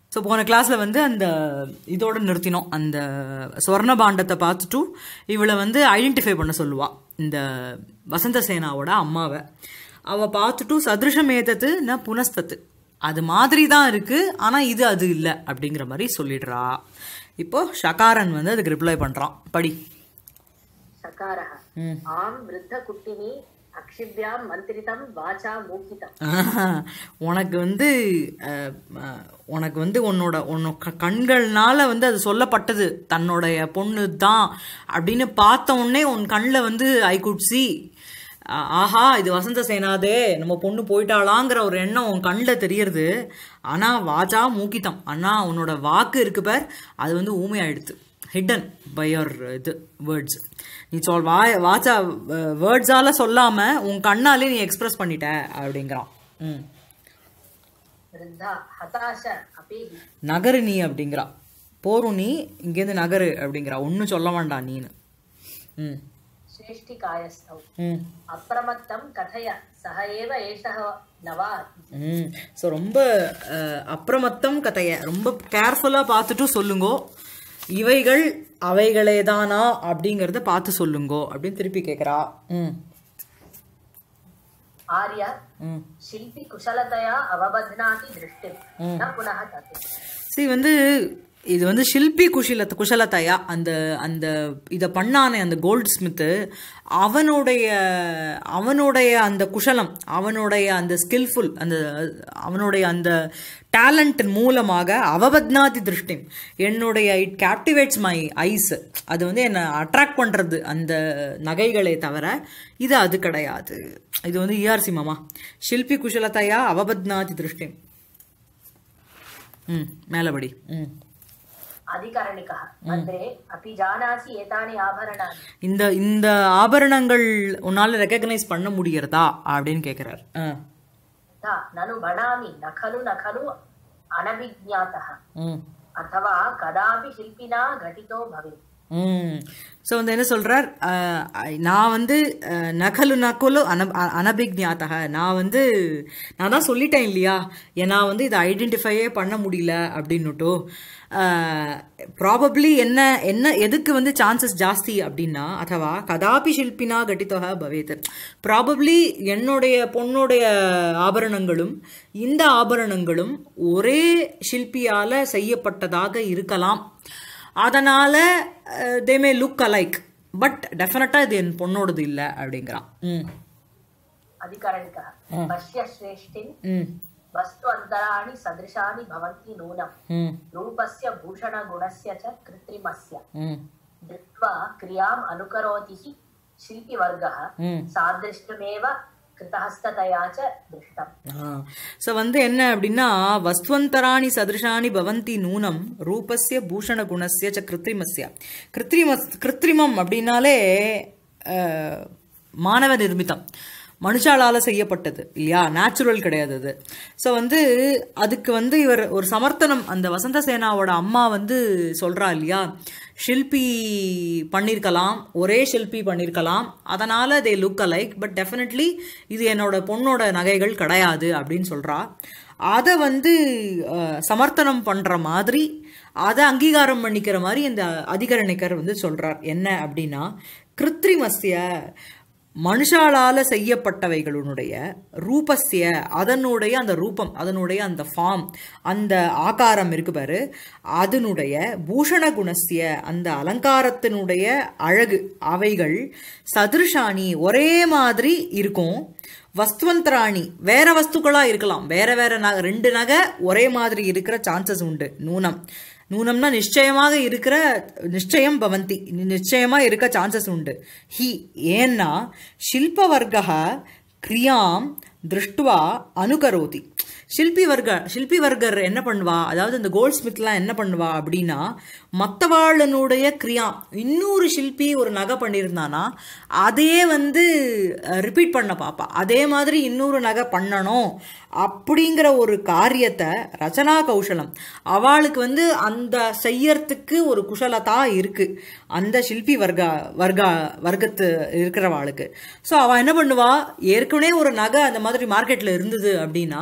So போன கிளாஸில் வந்து அந்த இதோட நிறுத்தினோம் அந்த ஸ்வர்ண பாண்டத்தை பார்த்துட்டு இவளை வந்து ஐடென்டிஃபை பண்ண சொல்லுவா இந்த வசந்த சேனாவோட அம்மாவை அவள் பார்த்துட்டு சதிருஷமேதத்து ந புனஸ்தத்து அது மாதிரி தான் இருக்கு ஆனால் இது அது இல்லை அப்படிங்கிற மாதிரி சொல்லிடுறா இப்போ ஷகாரன் வந்து அதுக்கு ரிப்ளை பண்ணுறான் படி सकारः आं वृद्धकुट्टिनी अक्षिभ्यां मन्त्रितं वाचा मूकितम् ஆஹா, உனக்கு வந்து அஹ், அஹ், உனக்கு வந்து உன்னோட உன்னோட க- கண்கள்னால வந்து அது சொல்லப்பட்டது தன்னுடைய பொண்ணு தான் அப்படின்னு பார்த்த உடனே உன் கண்ணில் வந்து ஐ குட் சி ஆஹா இது வசந்த சேனாதே நம்ம பொண்ணு போயிட்டாளாங்கிற ஒரு எண்ணம் உன் கண்ணில் தெரியறது ஆனால் வாஜா மூக்கித்தம் ஆனால் உன்னோட வாக்கு இருக்கு பார் அது வந்து ஊமையாயிடுது ஹிடன் பை யோர் இது வேர்ட்ஸ் நீ சொல் வா வாச்சா வேர்ட்ஸால சொல்லாம உன் கண்ணாலே நீ எக்ஸ்பிரஸ் பண்ணிட்ட அப்படிங்கிறான் ம் वृद्धा हताश अपि நகரு நீ அப்படிங்கிறா போரும் நீ இங்கேருந்து நகரு அப்படிங்கிறா ஒன்றும் சொல்ல வேண்டாம் நீனு ம் श्रेष्ठिकायस्थौ ம் अप्रमत्तं कथय सः एव एषः न वा ம் ஸோ ரொம்ப அஹ், அப்பிரமத்தம் கதைய ரொம்ப கேர்ஃபுல்லாக பார்த்துட்டு சொல்லுங்கோ இவைகள் அவைகளே தானா அப்படிங்கிறத பார்த்து சொல்லுங்கோ அப்படின்னு திருப்பி கேட்குறா ம் आर्य ம் शिल्पि कुशलतया अवबध्नाति दृष्टिं न पुनः तत् சரி வந்து இது வந்து ஷில்பி குஷில குஷலத்தையா அந்த அந்த இதை பண்ணானே அந்த கோல்ட் ஸ்மித்து அவனுடைய அவனுடைய அந்த குஷலம் அவனுடைய அந்த ஸ்கில்ஃபுல் அந்த அவனுடைய அந்த டேலண்ட் மூலமாக அவபத்னாதி திருஷ்டி என்னுடைய இட் கேப்டிவேட்ஸ் மை ஐஸ் அது வந்து என்னை அட்ராக்ட் பண்ணுறது அந்த நகைகளே தவிர இது அது கிடையாது இது வந்து இஆர்சி மாமா ஷில்பி குஷலத்தையா அவபத்னாதி திருஷ்டி ம் மேலபடி ம் अधिकरणिकः मन्त्रे अपि जानासि एतानि आभरणानि இந்த இந்த ஆபரணங்கள் உன்னால ரெக்கக்னைஸ் பண்ண முடியறதா அப்படின்னு கேக்குறாரு ஆ. ता ननु भणामि न खलु न खलु अनभिज्ञातः ம் अथवा कदापि शिल्पिना घटितो भवेत् ம் ஸோ வந்து என்ன சொல்றார் அஹ், நான் வந்து அஹ், நகலு நகலு அன அ- அனபிக்ஞாத்தக நான் வந்து நான் தான் சொல்லிட்டேன் இல்லையா ஏன்னா வந்து இதை ஐடென்டிஃபையே பண்ண முடியல அப்படின்னுட்டு ப்ராபப்ளி என்ன என்ன எதுக்கு வந்து சான்சஸ் ஜாஸ்தி அப்படின்னா அதுவா கதாபி ஷில்பினா கட்டித்தொக பவேத் ப்ராபப்ளி என்னுடைய பொண்ணுடைய ஆபரணங்களும் இந்த ஆபரணங்களும் ஒரே ஷில்பியால செய்யப்பட்டதாக இருக்கலாம் அதனால தே மே லுக் அலைக் பட் டெஃபினட்டா இது என் பொண்ணோடது இல்லை அப்படிங்கிறான் ம் अधिकरणिकः पश्य श्रेष्ठिन् ம் वस्तु अन्तराणि सदृशानि भवन्ति नूनम् ம் रूपस्य भूषणगुणस्य च कृत्रिमस्य ம் दृष्ट्वा क्रियाम् अनुकरोति हि शिल्पिवर्गः ம் सादृश्यमेव कृतहस्ततया च दृष्टम् ஸோ வந்து என்ன அப்படின்னா வஸ்துவந்தராணி சதிருஷாணி பவந்தி நூனம் ரூபஸ்ய பூஷண குணஸ்ய ச கிருத்ரிமஸ்ய கிருத்ரிம கிருத்ரிமம் அப்படின்னாலே அஹ், மானவ நிர்மிதம் மனுஷாலால செய்யப்பட்டது இல்லையா நேச்சுரல் கிடையாது அது ஸோ வந்து அதுக்கு வந்து இவர் ஒரு சமர்த்தனம் அந்த வசந்த சேனாவோட அம்மா வந்து சொல்றா இல்லையா ஷில்பி பண்ணியிருக்கலாம் ஒரே ஷில்பி பண்ணியிருக்கலாம் அதனால they look alike but definitely இது என்னோட பொண்ணோட நகைகள் கிடையாது அப்படின்னு சொல்றா அதை வந்து அஹ், சமர்த்தனம் பண்ற மாதிரி அதை அங்கீகாரம் பண்ணிக்கிற மாதிரி இந்த அதிகரணிக்கர் வந்து சொல்றார் என்ன அப்படின்னா கிருத்ரிமஸ்ய மனுஷாலால செய்யப்பட்டவைகளுடைய ரூபஸ்ய அதனுடைய அந்த ரூபம் அதனுடைய அந்த ஃபார்ம் அந்த ஆகாரம் இருக்கு பாரு அதனுடைய பூஷண குணஸ்ய அந்த அலங்காரத்தினுடைய அழகு அவைகள் சதுருஷாணி ஒரே மாதிரி இருக்கும் வஸ்துவந்தராணி வேற வஸ்துக்களா இருக்கலாம் வேற வேற நகை ரெண்டு நகை ஒரே மாதிரி இருக்கிற சான்சஸ் உண்டு நூனம் நூனம்னா நிச்சயமாக இருக்கிற நிச்சயம் பவந்தி நிச்சயமா இருக்க சான்சஸ் உண்டு ஹி ஏன்னா ಶಿಲ್ಪವರ್ಗः கிரியாம் திருஷ்டுவா அனுகரோதி ஷில்பி வர்க்க ஷில்பி வர்க்கர் என்ன பண்ணுவா அதாவது இந்த கோல்ட் ஸ்மித்லாம் என்ன பண்ணுவா அப்படின்னா மற்றவாளனுடைய கிரியா இன்னொரு ஷில்பி ஒரு நகை பண்ணியிருந்தானா அதே வந்து ரிப்பீட் பண்ண பாப்பா அதே மாதிரி இன்னொரு நகை பண்ணணும் அப்படிங்கிற ஒரு காரியத்தை ரச்சனா கௌசலம் அவளுக்கு வந்து அந்த செய்யறதுக்கு ஒரு குஷலதா இருக்கு அந்த ஷில்பி வர்க்க வர்க்க வர்க்கத்து இருக்கிறவாளுக்கு ஸோ அவள் என்ன பண்ணுவா ஏற்கனவே ஒரு நகை அந்த மாதிரி மார்க்கெட்டில் இருந்தது அப்படின்னா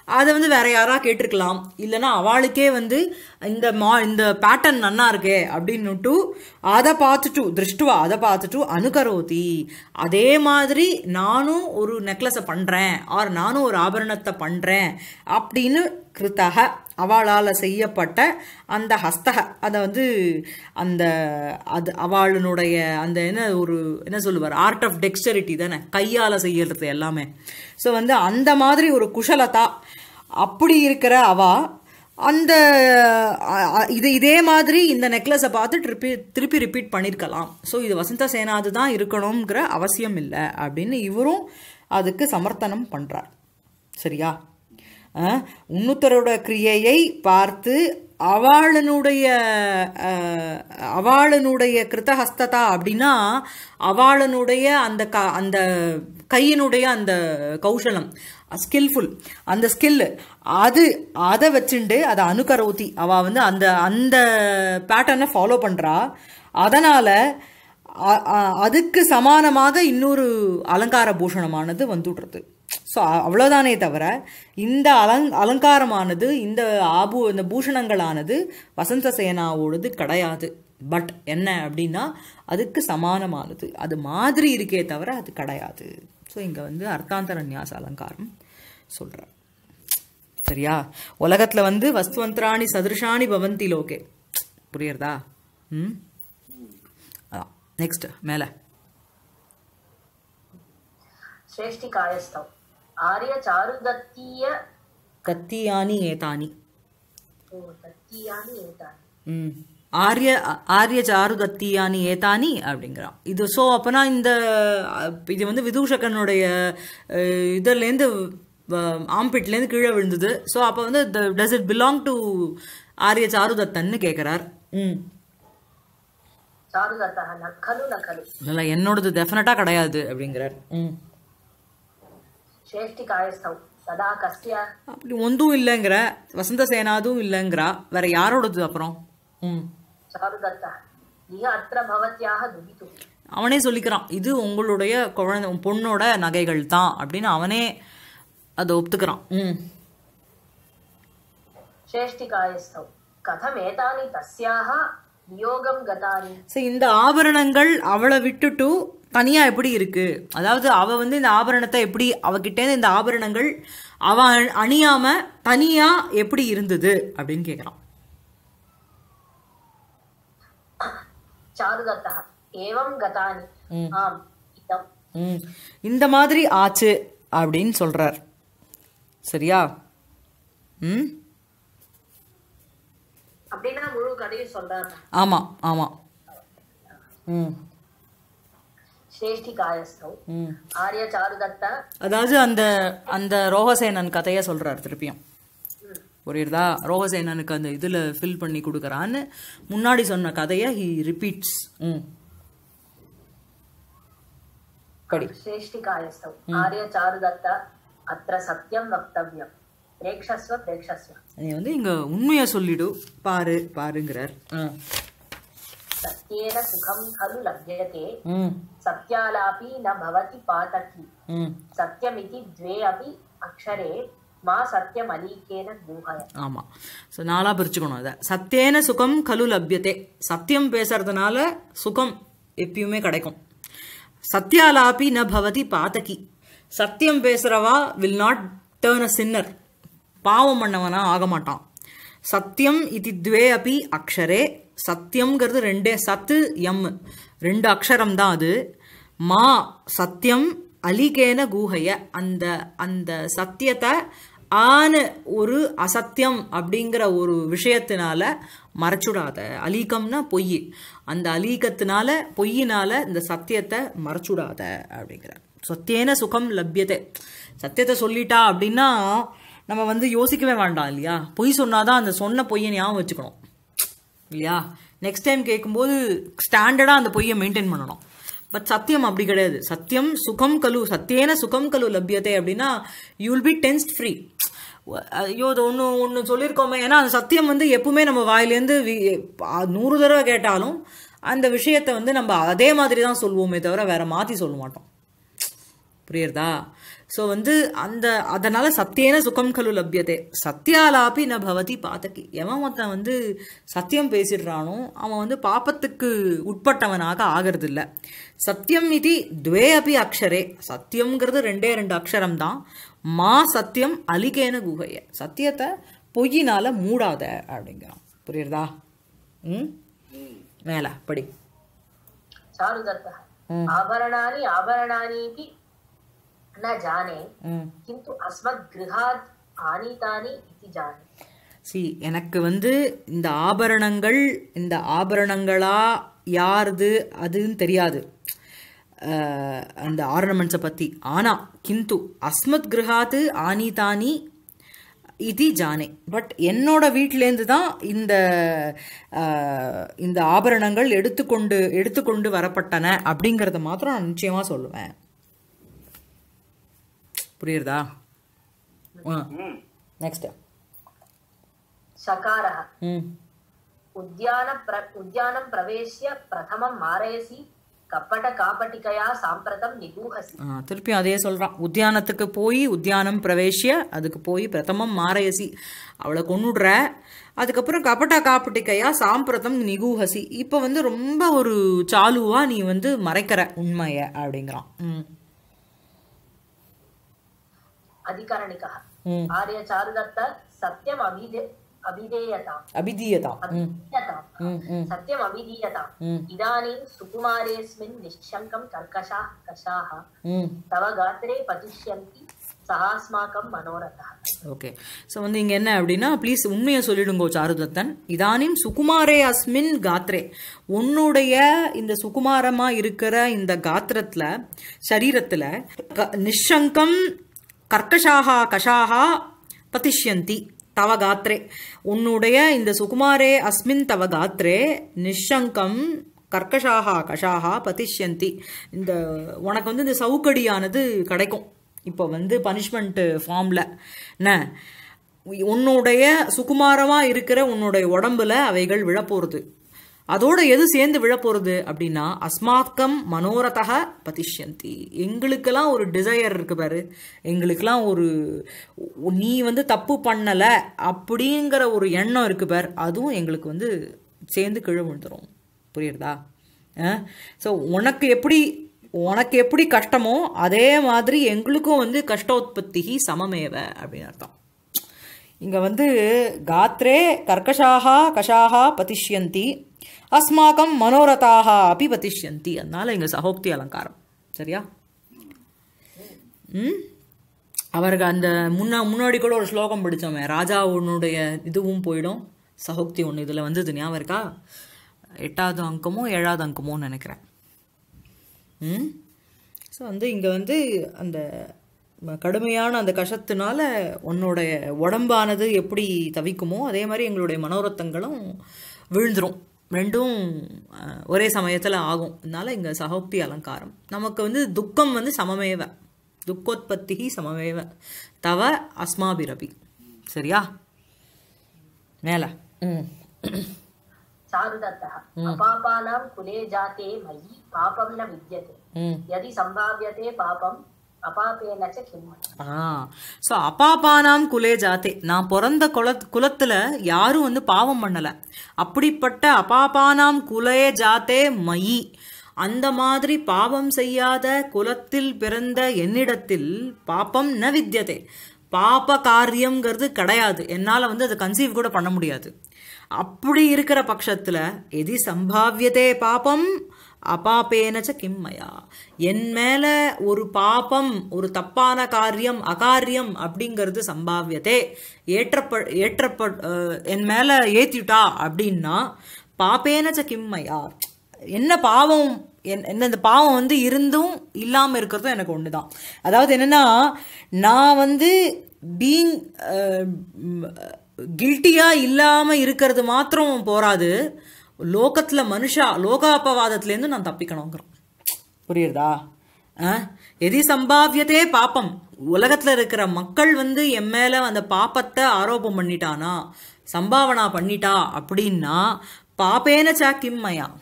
அதை வந்து வேற யாரா கேட்டிருக்கலாம் இல்லைன்னா அவளுக்கே வந்து இந்த மா இந்த பேட்டர்ன் நன்னா இருக்கே அப்படின்னுட்டு அதை பார்த்துட்டு திருஷ்டுவா அதை பார்த்துட்டு அனுகரோதி அதே மாதிரி நானும் ஒரு நெக்லஸை பண்ணுறேன் ஆர் நானும் ஒரு ஆபரணத்தை பண்ணுறேன் அப்படின்னு கிருத்தக அவளால் செய்யப்பட்ட அந்த ஹஸ்தக அதை வந்து அந்த அது அவளுடைய அந்த என்ன ஒரு என்ன சொல்லுவார் ஆர்ட் ஆஃப் டெக்ஸ்டரிட்டி தானே கையால் செய்யறது எல்லாமே ஸோ வந்து அந்த மாதிரி ஒரு குஷலதா அப்படி இருக்கிற அவா அந்த அ- அ- இது இதே மாதிரி இந்த நெக்லஸை பார்த்து திருப்பி திருப்பி ரிப்பீட் பண்ணியிருக்கலாம் ஸோ இது வசந்த சேனாது தான் இருக்கணுங்கிற அவசியம் இல்லை அப்படின்னு இவரும் அதுக்கு சமர்த்தனம் பண்ணுறார் சரியா அஹ், உன்னுத்தரோட கிரியையை பார்த்து அவளனுடைய அஹ், அவளனுடைய கிருத்தஹஸ்ததா அப்படின்னா அவளனுடைய அந்த க அந்த கையினுடைய அந்த கௌசலம் ஸ்கில்ஃபுல் அந்த ஸ்கில் அது அதை வச்சுண்டு அதை அனுகரோதி அவ வந்து அந்த அந்த பேட்டர்னை ஃபாலோ பண்றா அதனால அ- அ- அதுக்கு சமானமாக இன்னொரு அலங்கார பூஷணமானது வந்துடுறது ஸோ அவ்வளோதானே தவிர இந்த அலங் அலங்காரமானது இந்த ஆபு இந்த பூஷணங்களானது வசந்த சேனாவோடது கிடையாது பட் என்ன அப்படின்னா அதுக்கு சமானமானது அது மாதிரி இருக்கே தவிர அது கிடையாது ஸோ இங்கே வந்து அர்த்தாந்தர நியாச அலங்காரம் சொல்கிறார் சரியா உலகத்தில் வந்து வஸ்துவந்திராணி சதுருஷாணி பவந்தி லோகே புரியுறதா ம் அதான் நெக்ஸ்ட் மேலே श्रेष्ठिकायस्थौ आर्यचारुदत्तीय தத்தியானி ஏதானி ओ दत्तीयानि एतानि ம் ஆரிய ஆரிய சாரு தத்தியானி ஏதானி அப்படிங்கிறான் இது ஸோ அப்போனா இந்த அஹ், இது வந்து விதூஷகனுடைய அஹ், இதுலேருந்து ஆம்பிட்லேருந்து கீழே விழுந்தது ஸோ அப்போ வந்து டஸ் இட் பிலாங் டு ஆரிய சாருதத்தன்னு கேட்குறார் ம் चारुदत्तः न खलु न खलु இல்லை என்னோடது டெஃபினட்டாக கிடையாது அப்படிங்கிறார் ம் श्रेष्ठिकायस्थौ तदा कस्य அப்படி ஒன்றும் இல்லைங்கிற வசந்த சேனாதும் இல்லைங்கிறா வேற யாரோடது அப்புறம் ம் चारुदत्तः इह अत्र भवत्याः दुहितुः அவனே சொல்லிக்கிறான் இது உங்களுடைய குழந்தை உன் பொண்ணோட நகைகள் தான் அப்படின்னு அவனே அதை ஒத்துக்கிறான் ம் श्रेष्ठिकायस्थौ कथमेतानि तस्याः वियोगं गतानि ஸோ இந்த ஆபரணங்கள் அவளை விட்டுட்டு தனியா எப்படி இருக்கு அதாவது அவ வந்து இந்த ஆபரணத்தை எப்படி அவகிட்டேருந்து இந்த ஆபரணங்கள் அவ அணி- அணியாம தனியா எப்படி இருந்தது அப்படின்னு கேட்குறான் चारुदत्तः एवं गतानि आम् इदम् ம் இந்த மாதிரி ஆச்சு அப்படின்னு சொல்றார் சரியா ம் அப்படின்னா முழு கதையும் சொல்றாங்க ஆமா ஆமா ம் श्रेष्ठिकायस्थौ ம் आर्य चारुदत्त அதாவது அந்த அந்த ரோகசேனன் கதையை சொல்றார் திருப்பியும் புரியுறதா ரோகசேனனுக்கு அந்த இதுல ஃபில் பண்ணி கொடுக்கறான்னு முன்னாடி சொன்ன கதையை ஹி ரிப்பீட்ஸ் ம் படி श्रेष्ठिकायस्थौ आर्य चारुदत्त अत्र सत्यं वक्तव्यं प्रेक्षस्व प्रेक्षस्व நீ வந்து இங்க உண்மையை சொல்லிடு பாரு பாருங்கிறார் ஆ. सत्येन सुखं खलु लभ्यते ம் सत्यालापि न भवति पातकी ம் सत्यमिति द्वे अपि अक्षरे मा सत्यमलीकेन गूहय ஆமாம் ஸோ நாளாக பிரிச்சுக்கணும் அதை சத்தியேன சுகம் கலு லப்யத்தே சத்தியம் பேசுறதுனால சுகம் எப்பயுமே கிடைக்கும் சத்யாலாபி ந பவதி பாதகி சத்தியம் பேசுறவா will not turn a sinner பாவம் பண்ணவனா ஆக மாட்டான் சத்தியம் இது துவே அபி அக்ஷரே சத்தியம்ங்கிறது ரெண்டே சத்து எம் ரெண்டு அக்ஷரம் தான் அது மா சத்தியம் அலிகேன கூஹய அந்த அந்த சத்தியத்தை ஆன ஒரு அசத்தியம் அப்படிங்கிற ஒரு விஷயத்தினால மறைச்சுடாத அலீகம்னா பொய் அந்த அலீகத்தினால பொய்யினால இந்த சத்தியத்தை மறைச்சுடாத அப்படிங்கிறார் சத்தியேன சுகம் லப்யத்தை சத்தியத்தை சொல்லிட்டா அப்படின்னா நம்ம வந்து யோசிக்கவே வேண்டாம் இல்லையா பொய் சொன்னாதான் அந்த சொன்ன பொய்யை ஞாபகம் வச்சுக்கணும் இல்லையா நெக்ஸ்ட் டைம் கேட்கும்போது ஸ்டாண்டர்டாக அந்த பொய்யை மெயின்டைன் பண்ணணும் பட் சத்தியம் அப்படி கிடையாது சத்தியம் சுகம் கலு சத்தியேன சுகம் கலு லப்யத்தை அப்படின்னா you will be tensed free ஐயோ அது ஒன்று ஒன்று சொல்லியிருக்கோமே ஏன்னா அந்த சத்தியம் வந்து எப்பவுமே நம்ம வாயிலேருந்து வி- பா- நூறு தடவை கேட்டாலும் அந்த விஷயத்தை வந்து நம்ம அதே மாதிரி தான் சொல்லுவோமே தவிர வேற மாற்றி சொல்ல மாட்டோம் புரியுறதா ஸோ வந்து அந்த அதனால சத்தியேன சுகம் கலு லப்யதே சத்தியாலாப்பி ந பவதி பாத்தகி எவன் ஒருத்தன் வந்து சத்தியம் பேசிடுறானோ அவன் வந்து பாப்பத்துக்கு உட்பட்டவனாக ஆகிறது இல்ல சத்தியம் இது துவே அபி அக்ஷரே சத்தியம்ங்கிறது ரெண்டே ரெண்டு அக்ஷரம் தான் மா சத்தியம் அலிகேன குகைய சத்தியத்தை பொய்யினால மூடாத அப்படிங்கிறான் புரியுறதா ம் மேல படி चारुदत्तः आभरणानि आभरणानीति न जाने ம் किन्तु अस्मद्गृहात् आनीतानि इति जाने சி எனக்கு வந்து இந்த ஆபரணங்கள் இந்த ஆபரணங்களா யாருது அதுன்னு தெரியாது அஹ், அந்த ஆர்னமெண்ட்ஸை பற்றி ஆனால் கிந்து அஸ்மத் கிரகாத்து ஆனிதானி இது ஜானே பட் என்னோட வீட்டிலேருந்து தான் இந்த அஹ், இந்த ஆபரணங்கள் எடுத்துக்கொண்டு எடுத்துக்கொண்டு வரப்பட்டன அப்படிங்கிறத மாத்திரம் நான் நிச்சயமாக சொல்லுவேன் புரியுறதா நெக்ஸ்ட் शकारः ம் उद्यान प्र उद्यानं प्रवेश्य प्रथमं मारयसि कपटकापटिकया साम्प्रतं निगूहसि ஆ, திருப்பியும் அதே சொல்றான் உத்தியானத்துக்கு போய் உத்தியானம் பிரவேசிய அதுக்கு போய் பிரதமம் மாரயசி அவளை கொன்னுடுற அதுக்கப்புறம் கபட்டா காப்பட்டிக்கையா சாம்பிரதம் நிகூஹசி இப்போ வந்து ரொம்ப ஒரு சாலுவா நீ வந்து மறைக்கிற உண்மைய அப்படிங்கிறான் ம் अधिकरणिकः ம் आर्य चारुदत्त सत्यम् अभिधे अभिधेयताम् அபிதீயதாம் ம் अभिधीयताम् ம் ம் सत्यम् अभिधीयताम् ம் इदानीं सुकुमारेऽस्मिन् निःशङ्कं कर्कशाः कषाः ம் तव गात्रे पतिष्यन्ति सहास्माकं मनोरथः ஓகே ஸோ வந்து இங்கே என்ன அப்படின்னா ப்ளீஸ் உண்மையை சொல்லிடுங்கோ சாருதத்தன் இதானிம் சுகுமாரே அஸ்மின் காத்ரே உன்னுடைய இந்த சுகுமாரமா இருக்கிற இந்த காத்திரத்துல சரீரத்துல க- நிஷங்கம் கர்க்கஷாகா கஷாகா பதிஷ்யந்தி தவ காத்ரே உன்னுடைய இந்த சுகுமாரே அஸ்மின் தவ காத்ரே நிஷங்கம் கர்க்கஷாகா கஷாகா பதிஷ்யந்தி இந்த உனக்கு வந்து இந்த சவுக்கடியானது கிடைக்கும் இப்போ வந்து பனிஷ்மெண்ட் ஃபார்ம்ல என்ன உன்னுடைய சுகுமாரமா இருக்கிற உன்னுடைய உடம்புல அவைகள் விழப்போறது அதோட எது சேர்ந்து விழப்போறது அப்படின்னா அஸ்மாக்கம் மனோரதக பதிஷ்யந்தி எங்களுக்கெல்லாம் ஒரு டிசையர் இருக்கு பாரு எங்களுக்கெல்லாம் ஒரு நீ வந்து தப்பு பண்ணல அப்படிங்கிற ஒரு எண்ணம் இருக்கு பார் அதுவும் எங்களுக்கு வந்து சேர்ந்து கீழே விழுந்துரும் புரியுறதா ஸோ உனக்கு எப்படி உனக்கு எப்படி கஷ்டமோ அதே மாதிரி எங்களுக்கும் வந்து கஷ்டோத்பத்தி சமமேவ அப்படின்னு அர்த்தம் இங்க வந்து காத்ரே கர்க்கஷாகா கஷாகா பதிஷ்யந்தி அஸ்மாக்கம் மனோரதாக அப்படி பதிஷ்யந்தி அதனால இங்க சகோக்தி அலங்காரம் சரியா ம் அவருக்கு அந்த முன்ன முன்னாடி கூட ஒரு ஸ்லோகம் படித்தோமே ராஜா உன்னுடைய இதுவும் போயிடும் சகோக்தி ஒன்று இதில் வந்தது ஞாபகம் இருக்கா எட்டாவது அங்கமோ ஏழாவது அங்கமோன்னு நினைக்கிறேன் ம் ஸோ வந்து இங்கே வந்து அந்த ம- கடுமையான அந்த கஷத்தினால உன்னுடைய உடம்பானது எப்படி தவிக்குமோ அதே மாதிரி எங்களுடைய மனோரத்தங்களும் விழுந்துரும் ரெண்டும் அஹ், ஒரே சமயத்தில் ஆகும் அதனால இங்கே சகோக்தி அலங்காரம் நமக்கு வந்து துக்கம் வந்து சமமேவ துக்கோத்பத்தி சமமேவ தவ அஸ்மாபிரபி சரியா மேலே ம் चारुदत्तः अपापानां कुले जाते मयि पापं न विद्यते ம் यदि सम्भाव्यते पापम् अपापेन च किम् ஆ ஸோ அப்பாப்பானாம் குலே ஜாத்தே நான் பிறந்த குல குலத்தில் யாரும் வந்து பாவம் பண்ணலை அப்படிப்பட்ட அப்பாப்பானாம் குலே ஜாத்தே மயி அந்த மாதிரி பாவம் செய்யாத குலத்தில் பிறந்த என்னிடத்தில் பாப்பம் ந வித்யதே பாப காரியம்ங்கிறது கிடையாது என்னால் வந்து அதை கன்சீவ் கூட பண்ண முடியாது அப்படி இருக்கிற பட்சத்தில் எதி சம்பாவியதே பாபம் அபாபேனச்ச கிம்மயா என் மேல ஒரு பாபம் ஒரு தப்பான காரியம் அகாரியம் அப்படிங்கிறது சம்பாவியதே ஏற்றப்ப ஏற்றப்ப அஹ், என் மேல ஏத்திட்டா அப்படின்னா பாபேனச்ச கிம்மயா என்ன பாவம் என்- என்ன இந்த பாவம் வந்து இருந்தும் இல்லாம இருக்கிறதும் எனக்கு ஒண்ணுதான் அதாவது என்னன்னா நான் வந்து பீங் கில்ட்டியா இல்லாம இருக்கிறது மாத்திரம் போராது லோகத்துல மனுஷா லோகாபவாதத்திலேருந்து நான் தப்பிக்கணுங்கிறோம் புரியுறதா ஆ? எதி சம்பாவியதே பாப்பம் உலகத்துல இருக்கிற மக்கள் வந்து என் மேல அந்த பாப்பத்தை ஆரோபம் பண்ணிட்டானா சம்பாவனா பண்ணிட்டா அப்படின்னா பாப்பேன சா கிம்மயா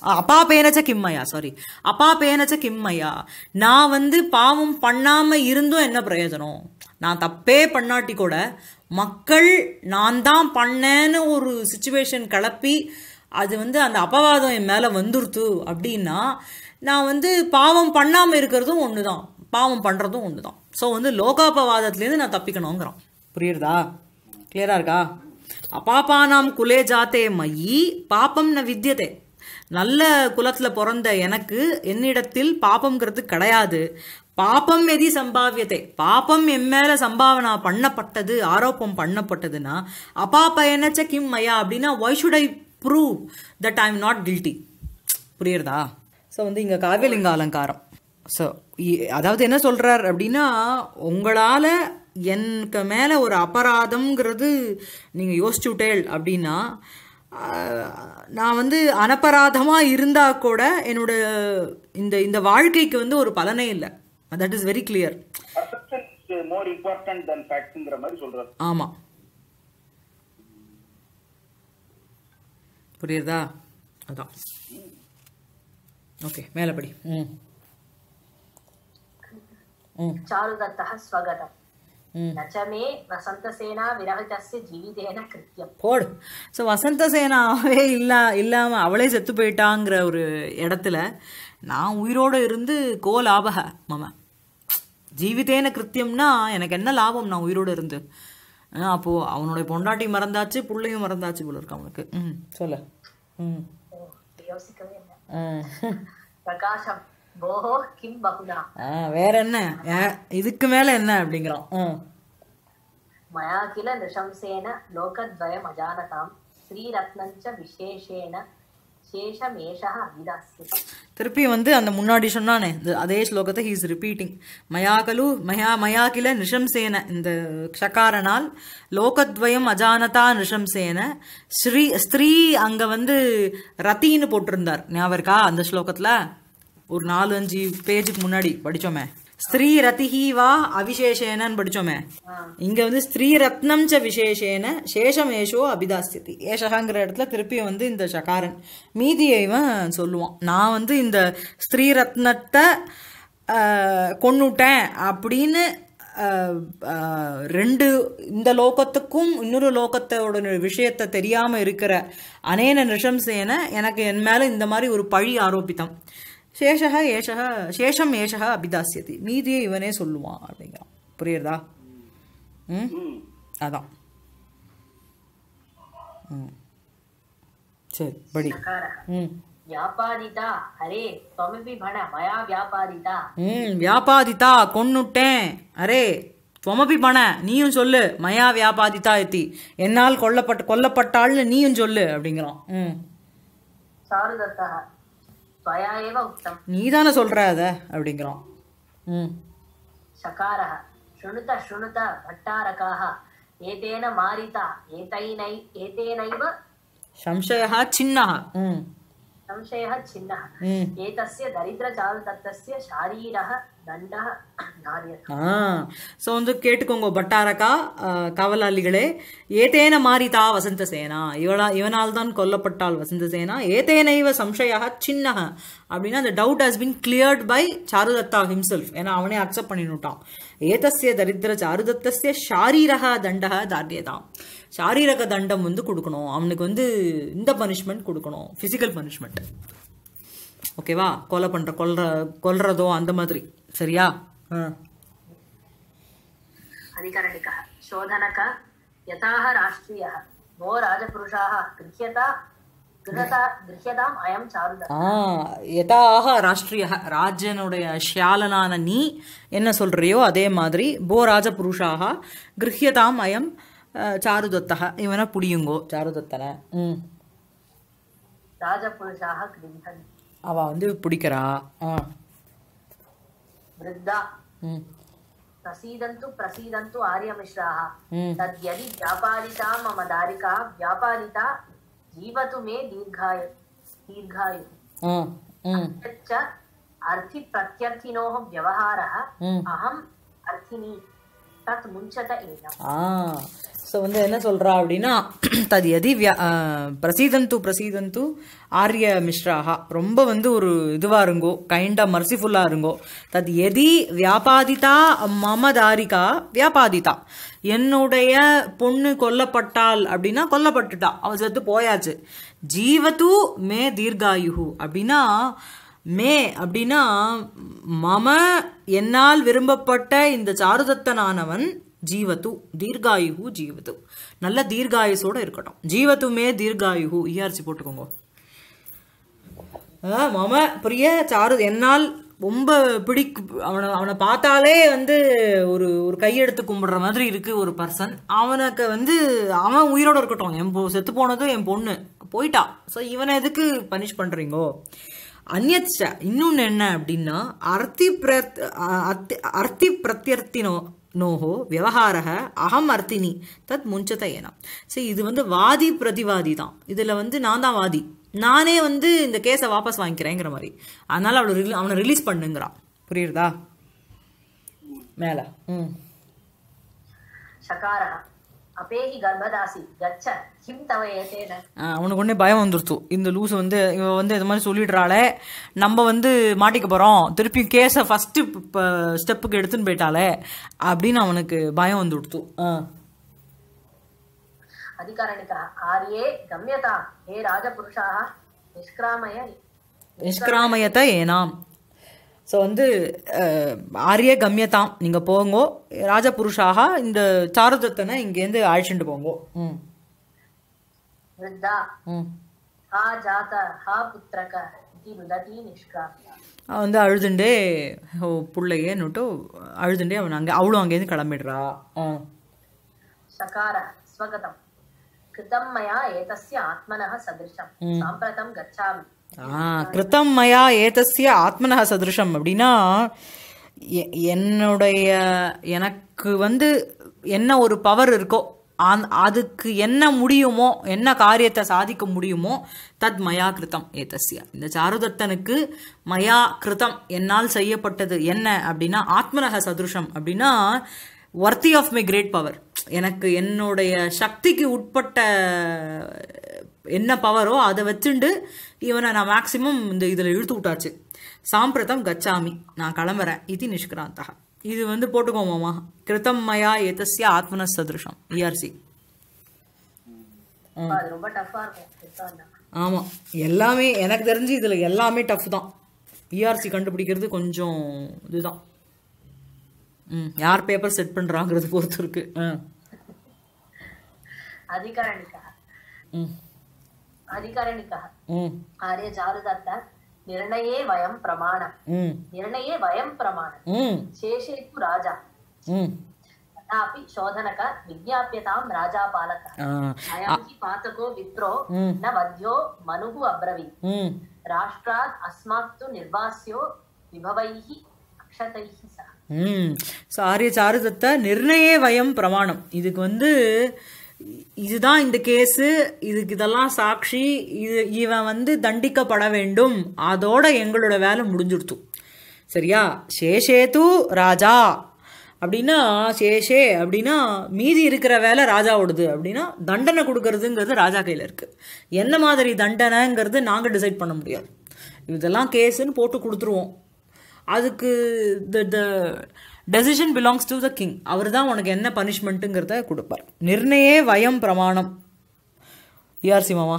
அபாபேனச்ச கிம்மயா சாரி அபாபேனச்ச கிம்மயா நான் வந்து பாவம் பண்ணாம இருந்தும் என்ன பிரயோஜனம் நான் தப்பே பண்ணாட்டி கூட மக்கள் நான் தான் பண்ணேன்னு ஒரு சுச்சுவேஷன் கிளப்பி அது வந்து அந்த அபவாதம் என் மேலே வந்துருத்து அப்படின்னா நான் வந்து பாவம் பண்ணாமல் இருக்கிறதும் ஒன்று தான் பாவம் பண்ணுறதும் ஒன்று தான் ஸோ வந்து லோகாபவாதத்துலேருந்து நான் தப்பிக்கணுங்கிறான் புரியுறதா கிளியரா இருக்கா அபாபானாம் குலே ஜாத்தே மயி பாப்பம் ந வித்தியதே நல்ல குலத்துல பிறந்த எனக்கு என்னிடத்தில் பாப்பம்ங்கிறது கிடையாது பாப்பம் எதி சம்பாவியத்தை பாப்பம் என் மேல சம்பாவனா பண்ணப்பட்டது ஆரோப்பம் பண்ணப்பட்டதுன்னா அபாபயனச்ச கிம் மயா அப்படின்னா why should I prove that I am not guilty புரியுறதா ஸோ வந்து இங்கே காவியலிங்க அலங்காரம் ஸோ அதாவது என்ன சொல்றார் அப்படின்னா உங்களால எனக்கு மேல ஒரு அபராதம்ங்கிறது நீங்க யோசிச்சுட்டேள் அப்படின்னா ஆஹ், நான் வந்து அனபராதமா இருந்தா கூட என்னோட இந்த இந்த வாழ்க்கைக்கு வந்து ஒரு பலனே இல்லை that is very clear perception is more important than ஃபேக்ட்ஸ்ங்கிற மாதிரி சொல்றாரு ஆமா புரியுதா அதான் ஓகே மேலே படி ம் ம் चारुदत्तः स्वगतम् ம் न च मे वसन्तसेना विरहितस्य जीवितेन कृत्यम् போடு ஸோ வசந்த சேனாவே இல்லா இல்லாமல் அவளே செத்து போயிட்டாங்கிற ஒரு இடத்துல நான் உயிரோடு இருந்து கோ லாபக மம ஜீவிதேன கிருத்தியம்னா எனக்கு என்ன லாபம் நான் உயிரோடு இருந்து ஆ, அப்போ அவனுடைய பொண்டாட்டி மறந்தாச்சு புள்ளையும் மறந்தாச்சு போல இருக்கு அவனுக்கு ம் சொல்ல ம் ओ, योसिकवे न ஆ. प्रकाशम् भोः किं बहुना ஆ, வேற என்ன ஆ, இதுக்கு மேல என்ன அப்படிங்கிறான் ம். मया किल नृशंसेन लोकद्वयमजानताम् श्रीरत्नञ्च विशेषेण शेषमेषः अभिदास्यते திருப்பி வந்து அந்த முன்னாடி சொன்னானே இந்த அதே ஸ்லோகத்தை ஹீஸ் ரிப்பீட்டிங் மயாகலு மயா மயாகில நிஷம்சேன இந்த க்ஷகாரனால் லோகத்வயம் அஜானதா நிஷம்சேன ஸ்ரீ ஸ்திரீ அங்க வந்து ரத்தின்னு போட்டிருந்தார் ஞாபகம் இருக்கா அந்த ஸ்லோகத்துல ஒரு நாலு அஞ்சு பேஜுக்கு முன்னாடி படிச்சோமே ஸ்திரீ ரதிஹி வா அவிசேஷேனன்னு படிச்சோமே இங்க வந்து ஸ்திரீ ரத்னம் ச விசேஷேன சேஷமேஷோ அபிதாஸ்யதி ஏஷகாங்கிற இடத்துல திருப்பி வந்து இந்த சகாரன் மீதியை இவன் சொல்லுவான் நான் வந்து இந்த ஸ்திரீ ரத்னத்தை ஆஹ், கொன்னுட்டேன் அப்படின்னு ஆஹ், ஆஹ், ரெண்டு இந்த லோகத்துக்கும் இன்னொரு லோகத்தோட விஷயத்தை தெரியாம இருக்கிற அனேன நிஷம்சேன எனக்கு என் மேல இந்த மாதிரி ஒரு பழி ஆரோபித்தம் சேஷக ஏஷக சேஷம் ஏஷக அபிதாசியதி மீதியை இவனே சொல்லுவான் அப்படிங்கிறான் புரியுறதா ம் ம் அதான் ம் சரி படி चकारः ம் व्यापादिता हरे त्वमपि भण मया व्यापादिता ம் வியாபாதிதா கொன்னுட்டேன் அரே துவமபி பண நீயும் சொல்லு மயா வியாபாதிதா எத்தி என்னால் கொல்லப்பட்ட கொல்லப்பட்டாள்னு நீயும் சொல்லு அப்படிங்கிறான் ம் चारुदत्तः त्वया एव उक्तम् நீ தானே சொல்ற அத அப்படிங்கிறான் ம் शकारः शृणुत शृणुत भट्टारकाः एतेन मारिता एतैनै एतेनैव சம்சயா சின்னஹ ம் संशयः छिन्नः ம் एतस्य दरिद्रचारुदत्तस्य शारीरः दण्डः धार्यते ஆ ஸோ வந்து கேட்டுக்கோங்க பட்டாரக்கா ஆ, காவலாளிகளே ஏதேன மாரிதா வசந்த சேனா இவளா இவனால் தான் கொல்லப்பட்டாள் வசந்த சேனா ஏதேனைவ சம்சயா சின்னக அப்படின்னா அந்த doubt has been cleared by Charudatta himself ஏன்னா அவனே அக்செப்ட் பண்ணினுட்டான் ஏதஸ்ய தரித்திர சாருதத்தஸ்ய ஷாரீரக தண்டக தாரியதாம் சாரீரக தண்டம் வந்து கொடுக்கணும் அவனுக்கு வந்து இந்த பனிஷ்மெண்ட் கொடுக்கணும் ஃபிசிக்கல் பனிஷ்மெண்ட் ஓகேவா கொலை பண்ற கொல்ற கொல்றதோ அந்த மாதிரி சரியா ஆ अधिकरणिकः शोधनक यथाः राष्ट्रियः भो राजपुरुषाः गृह्यता गृहता गृह्यताम् अयं चारुदत्तः ஆ யதாக ராஷ்டிரிய ராஜனுடைய ஷியாலனான நீ என்ன சொல்றியோ அதே மாதிரி போ ராஜபுருஷாக கிருஹ்யதாம் அயம் அஹ், சாருதத்தக இவனை புடியுங்கோ சாருதத்தனை ம் राजपुरुषाः गृह्णन्ति அவ வந்து பிடிக்கிறா ஆ वृद्धा ம் प्रसीदन्तु प्रसीदन्तु आर्यमिश्राः ம் तद्यदि व्यापादिता मम दारिका व्यापादिता जीवतु मे दीर्घायु दीर्घायुः ஆ ம் यच्च अर्थिप्रत्यर्थिनोः व्यवहारः ம் अहम् अर्थिनी तत् मुञ्चत एनम् ஆ ஸோ வந்து என்ன சொல்றா அப்படின்னா தது எதி வியா அஹ், பிரசீதந்து பிரசீதந்து ஆரிய மிஸ்ராகா ரொம்ப வந்து ஒரு இதுவா இருங்கோ கைண்டா மர்சிஃபுல்லா இருங்கோ தது எதி வியாபாதிதா மம தாரிகா வியாபாதிதா என்னுடைய பொண்ணு கொல்லப்பட்டாள் அப்படின்னா கொல்லப்பட்டுட்டா அவ செத்து போயாச்சு ஜீவத்து மே தீர்காயுகு அப்படின்னா மே அப்படின்னா மம என்னால் விரும்பப்பட்ட இந்த சாருதத்தனானவன் ஜீவத்து தீர்காயுகு ஜீவத்து நல்ல தீர்காயுசோட இருக்கட்டும் ஜீவத்துமே தீர்காயுகு இஆர்சி போட்டுக்கோங்க ஆ, மம பிரிய சாரு என்னால் ரொம்ப பிடிக்கு அவனை அவனை பார்த்தாலே வந்து ஒரு ஒரு கையெடுத்து கும்பிடுற மாதிரி இருக்கு ஒரு பர்சன் அவனுக்கு வந்து அவன் உயிரோட இருக்கட்டும் என் பொ செத்து போனதும் என் பொண்ணு போயிட்டா ஸோ இவனை எதுக்கு பனிஷ் பண்றீங்கோ அந்நச்ச இன்னொன்று என்ன அப்படின்னா அர்த்தி பிரத் அர்த்தி அர்த்தி பிரத்யர்த்தினோ நோஹோ விவகாரக அகம் அர்த்தினி தத் முஞ்சத ஏனம் சரி இது வந்து வாதி பிரதிவாதி தான் இதில் வந்து நான் தான் வாதி நானே வந்து இந்த கேஸை வாபஸ் வாங்கிக்கிறேங்கிற மாதிரி அதனால அவளை ரிலீ அவனை ரிலீஸ் பண்ணுங்கிறான் புரியுறதா மேலே ம் शकारः अपेहि गर्भदासि गच्छ किं तव एतेन ஆ, அவனுக்கு ஒன்றே பயம் வந்துருச்சு இந்த லூஸ் வந்து இவ வந்து இது மாதிரி சொல்லிடுறாளே நம்ம வந்து மாட்டிக்க போகிறோம் திருப்பி கேஸை ஃபஸ்ட்டு இப்போ ஸ்டெப்புக்கு எடுத்துன்னு போயிட்டாளே அப்படின்னு அவனுக்கு பயம் வந்து கொடுத்து ஆ अधिकारणिकः आर्ये गम्यतां हे राजपुरुषाः निष्क्रामय நிஷ்கிராமயத்தை ஏனாம் ஸோ வந்து அஹ், ஆரிய கம்யதாம் நீங்கள் போங்கோ ராஜபுருஷாக இந்த சாருதத்தனை இங்கேருந்து அழைச்சிட்டு போங்கோ ம் वृद्धा ம் हा जात हा पुत्रक इति रुदती निष्क्राम्य அவன் வந்து அழுதுண்டே ஓ பிள்ளையன்னுட்டு அழுதுண்டே அவன் அங்கே அவளும் அங்கேருந்து கிளம்பிடுறா ஆ सकार स्वगतं कृतं मया एतस्य आत्मनः सदृशं साम्प्रतं गच्छामि ஆ கிருத்தம் மயா ஏதஸ்ய ஆத்மனக சதுருஷம் அப்படின்னா எ- என்னுடைய எனக்கு வந்து என்ன ஒரு பவர் இருக்கோ அந்த அதுக்கு என்ன முடியுமோ என்ன காரியத்தை சாதிக்க முடியுமோ தத் மயா கிருத்தம் ஏதஸ்ய இந்த சாருதத்தனுக்கு மயா கிருத்தம் என்னால் செய்யப்பட்டது என்ன அப்படின்னா ஆத்மனக சதுருஷம் அப்படின்னா worthy of my great power எனக்கு என்னுடைய சக்திக்கு உட்பட்ட என்ன பவரோ அதை வச்சுண்டு இவனை நான் மேக்சிமம் இந்த இதில் இழுத்து விட்டாச்சு சாம்பிரதம் கச்சாமி நான் கிளம்புறேன் இது நிஷ்கிராந்தா இது வந்து போட்டுக்கோமாமா கிருத்தம் மயா ஏதஸ்ய ஆத்மன சதுருஷம் இஆர்சி அப்ப அது ரொம்ப டஃப்பா இருக்கும் கிருத்தம்னா. ஆமாம் எல்லாமே எனக்கு தெரிஞ்சு இதில் எல்லாமே டஃப் தான் இஆர்சி கண்டுபிடிக்கிறது கொஞ்சம் இதுதான் ம் யார் பேப்பர் செட் பண்ணுறாங்கிறது பொறுத்து இருக்கு ஆ अधिकरणिकः ம் अधिकरणिकः ம் आर्य चारुदत्त निर्णये वयं प्रमाणम् ம் निर्णये वयं प्रमाणम् ம் शेषे तु राजा ம் तथापि शोधनक विज्ञाप्यतां राजापालकः ஆ अयं हि पातको विप्रो ம். न वध्यो मनुः अब्रवीत् ம் राष्ट्रात् अस्मात् तु निर्वास्यो विभवैः अक्षतैः सह ம் ஸோ ஆரிய சாருதத்த நிர்ணயே வயம் பிரமாணம் இதுக்கு வந்து இதுதான் இந்த கேஸு இதுக்கு இதெல்லாம் சாட்சி இது இவன் வந்து தண்டிக்கப்பட வேண்டும் அதோட எங்களோட வேலை முடிஞ்சுடுத்து சரியா சேஷேது ராஜா அப்படின்னா சேஷே அப்படின்னா மீதி இருக்கிற வேலை ராஜாவோடது அப்படின்னா தண்டனை கொடுக்கறதுங்கிறது ராஜா கையில் இருக்கு என்ன மாதிரி தண்டனைங்கிறது நாங்கள் டிசைட் பண்ண முடியாது இதெல்லாம் கேஸுன்னு போட்டு கொடுத்துருவோம் அதுக்கு the the decision belongs to the king அவர் தான் உனக்கு என்ன பனிஷ்மெண்ட்டுங்கிறத கொடுப்பார் நிர்ணயே வயம் பிரமாணம் இஆர்சி மாமா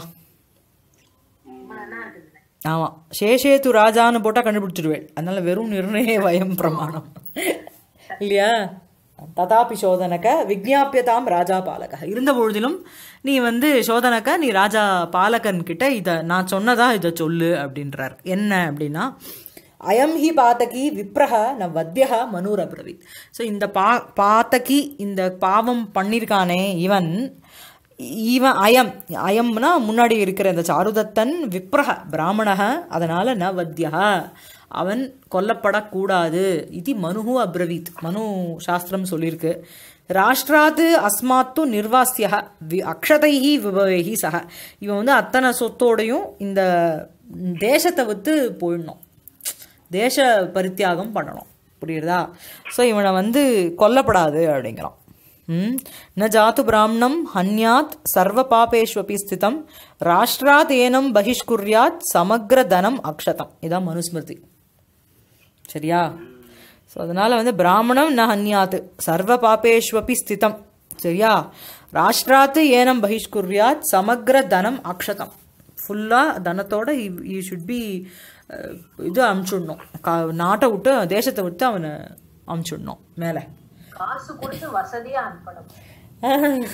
ஆமாம் சேஷேத்து ராஜான்னு போட்டால் கண்டுபிடிச்சிடுவேன் அதனால வெறும் நிர்ணய வயம் பிரமாணம் இல்லையா ததாபி சோதனக விஜ்ஞாபியதாம் ராஜா பாலக இருந்த பொழுதிலும் நீ வந்து சோதனக்க நீ ராஜா பாலகன் கிட்ட இதை நான் சொன்னதா இதை சொல்லு அப்படின்றார் என்ன அப்படின்னா அயம் ஹி பாத்தகி விப்ரஹ ந வத்தியக மனூர் அப்ரவீத் ஸோ இந்த பா பாத்தகி இந்த பாவம் பண்ணியிருக்கானே இவன் இவன் அயம் அயம்னா முன்னாடி இருக்கிற இந்த சாருதத்தன் விப்ரஹ பிராமணக அதனால ந வத்தியக அவன் கொல்லப்படக்கூடாது இது மனுஹு அப்ரவீத் மனு சாஸ்திரம் சொல்லியிருக்கு ராஷ்டிராத்து அஸ்மாத்து நிர்வாசிய வி அக்ஷதைஹி விபவேஹி சக இவன் வந்து அத்தனை சொத்தோடையும் இந்த தேசத்தை விட்டு போயிடணும் தேச பரித்தியாகம் பண்ணணும் புரியுறதா ஸோ இவனை வந்து கொல்லப்படாது அப்படிங்கிறான் ம் ந ஜாத்து பிராமணம் ஹன்யாத் சர்வ பாபேஷ்வபி ஸ்திதம் ராஷ்டிராத் ஏனம் பகிஷ்குர்யாத் சமக்ர தனம் அக்ஷதம் இதான் மனுஸ்மிருதி சரியா ஸோ அதனால வந்து பிராமணம் ந ஹன்யாத் சர்வ பாபேஷ்வபி ஸ்திதம் சரியா ராஷ்டிராத்து ஏனம் பகிஷ்குர்யாத் சமக்ர தனம் அக்ஷதம் ஃபுல்லாக தனத்தோட யூ ஷுட் பி இது அமுச்சுடணும் கா நாட்டை விட்டு தேசத்தை விட்டு அவனை அமுச்சுடணும் மேலே காசு கொடுத்து வசதியா அனுப்பணும்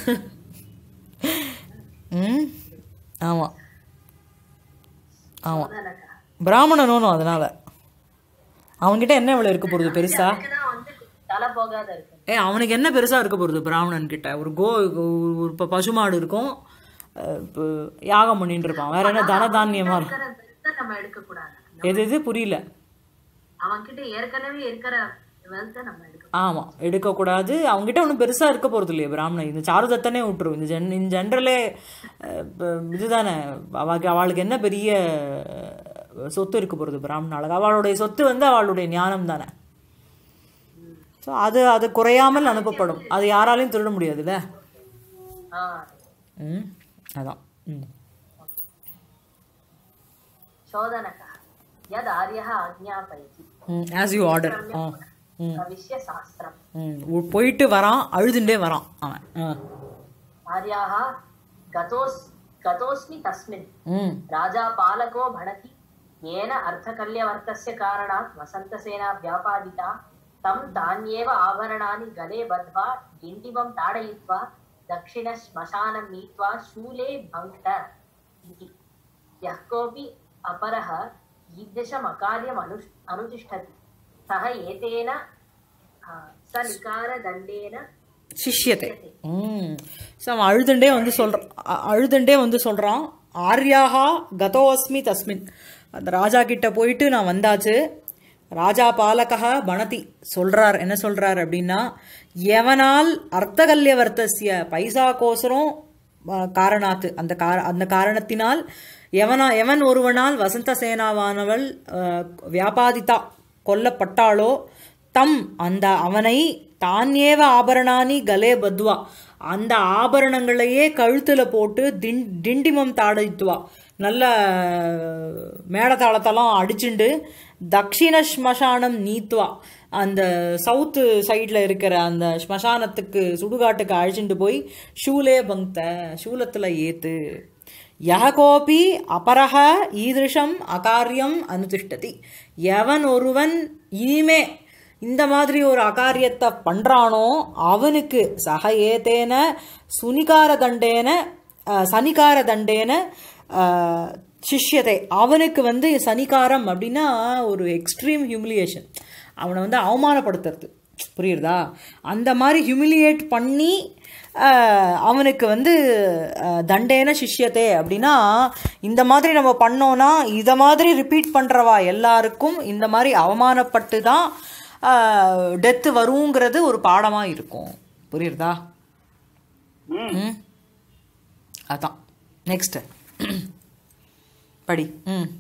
ம் ஆமாம் ஆமாம் சோதனக்கா பிராமணனும் அதனால அவன்கிட்ட என்ன இவ்வளோ இருக்க போகிறது பெருசா அதுக்குதான் வந்து தலை போகாத இருக்கு ஏ அவனுக்கு என்ன பெருசா இருக்க போகிறது பிராமணன் கிட்ட ஒரு கோ ஒரு ப- பசுமாடு இருக்கும் அஹ் இப்போ யாகம் பண்ணிட்டு இருப்பான் வேற என்ன தன தானியமா இருக்கும் இருக்கிற வெல்த்தை நம்ம எடுக்க கூடாது எது எது புரியல அவன்கிட்ட ஏற்கனவே இருக்கிற வெல்த்தை நம்ம எடுக்க ஆமாம் எடுக்கக்கூடாது அவங்ககிட்ட ஒன்றும் பெருசாக இருக்க போகிறது இல்லையே பிராமணன் இந்த சாருதத்தனே விட்டுரும் இந்த ஜென் இந்த ஜென்ரலே இதுதானே அவளுக்கு அவளுக்கு என்ன பெரிய அஹ், சொத்து இருக்க போகிறது பிராமணாளுக்கு அவளுடைய சொத்து வந்து அவளுடைய ஞானம் தானே ஸோ அது அது குறையாமல் அனுப்பப்படும் அது யாராலையும் திருட முடியாதுல்ல ஆ ம் அதான் ம் சோதனக்கா யத் ஆரியः ஆஜ்ஞாபயதி ஆஸ் யூ ஆர்டர் ஆ ம் பிரவிஷ்ய சாஸ்திரம் ம் உ- போயிட்டு வரான் அழுதுண்டே வரான் அவன் ஆ आर्याः गतोस् गतोऽस्मि तस्मिन् ம் राजा पालको भणति येन अर्थकल्यवर्तस्य कारणात् वसन्तसेना व्यापादिता तं तान्येव आभरणानि गले बद्ध्वा गिण्डिवं ताडयित्वा दक्षिणश्मशानं नीत्वा शूले भङ्क्त इति यः कोऽपि अपरः ईदृशमकार्यम् अनु अनुतिष्ठति सः एतेन आ, सनिकारदण्डेन சிஷ்யத்தை ம் ஸோ அவன் அழுதுண்டே வந்து சொல்கிறான் அழுதுண்டே வந்து சொல்கிறான் ஆர்யாகா கதோ அஸ்மி தஸ்மின் அந்த ராஜா கிட்ட போயிட்டு நான் வந்தாச்சு ராஜா பாலகா பணதி சொல்றார் என்ன சொல்றார் அப்படின்னா எவனால் அர்த்தகல்யவர்த்தசிய பைசாக்கோசரம் அஹ், காரணாத்து அந்த கார அந்த காரணத்தினால் எவனா எவன் ஒருவனால் வசந்த சேனாவானவள் அஹ், வியாபாதித்தா கொல்லப்பட்டாளோ தம் அந்த அவனை தானியேவ ஆபரணானி கலே பத்வா அந்த ஆபரணங்களையே கழுத்துல போட்டு தின் டிண்டிமம் தாடித்துவா நல்ல மேடதாளத்தெல்லாம் அடிச்சுண்டு தக்ஷிண ஸ்மசானம் நீத்வா அந்த சவுத்து சைடில் இருக்கிற அந்த ஸ்மசானத்துக்கு சுடுகாட்டுக்கு அழைச்சிட்டு போய் ஷூலே பங்க்த ஷூலத்தில் ஏத்து யகோபி அபரஹ ஈதிருஷம் அகாரியம் அனுதிஷ்டதி எவன் ஒருவன் இனிமே இந்த மாதிரி ஒரு அகாரியத்தை பண்றானோ அவனுக்கு சக ஏதேன சுனிகார தண்டேன அஹ், சனிகார தண்டேன அஹ், சிஷ்யத்தை அவனுக்கு வந்து சனிகாரம் அப்படின்னா ஒரு எக்ஸ்ட்ரீம் ஹியூமிலியேஷன் அவனை வந்து அவமானப்படுத்துறது புரியுறதா அந்த மாதிரி ஹியூமிலியேட் பண்ணி ஆஹ், அவனுக்கு வந்து ஆஹ், தண்டேன சிஷ்யத்தே அப்படின்னா இந்த மாதிரி நம்ம பண்ணோன்னா இதை மாதிரி ரிப்பீட் பண்ணுறவா எல்லாருக்கும் இந்த மாதிரி அவமானப்பட்டு தான் டெத்து வருங்கிறது ஒரு பாடமாக இருக்கும் புரியுறதா ம் அதான் நெக்ஸ்ட் படி ம்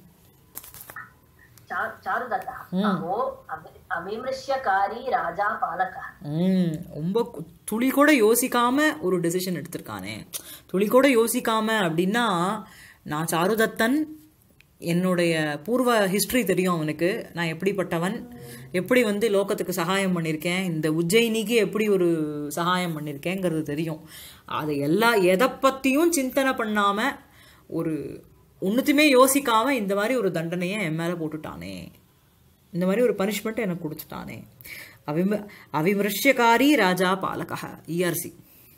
चा- चारुदत्तः अहो अभि- अविमृश्यकारी राजा पालकः ம் ரொம்ப கு- துளி கூட யோசிக்காம ஒரு டெசிஷன் எடுத்திருக்கானே துளி கூட யோசிக்காம அப்படின்னா நான் சாருதத்தன் என்னுடைய பூர்வ ஹிஸ்டரி தெரியும் அவனுக்கு நான் எப்படிப்பட்டவன் எப்படி வந்து லோகத்துக்கு சகாயம் பண்ணியிருக்கேன் இந்த உஜ்ஜயினிக்கு எப்படி ஒரு சகாயம் பண்ணியிருக்கேங்கிறது தெரியும் அதை எல்லா எதை பற்றியும் சிந்தனை பண்ணாமல் ஒரு ஒன்றுத்தையுமே யோசிக்காம இந்த மாதிரி ஒரு தண்டனையை என் மேலே போட்டுட்டானே இந்த மாதிரி ஒரு பனிஷ்மெண்ட் எனக்கு கொடுத்துட்டானே அவிம அவிமிருஷ்யகாரி ராஜா பாலகா இஆர்சி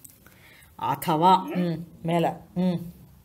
அथवा ம் மேலே ம்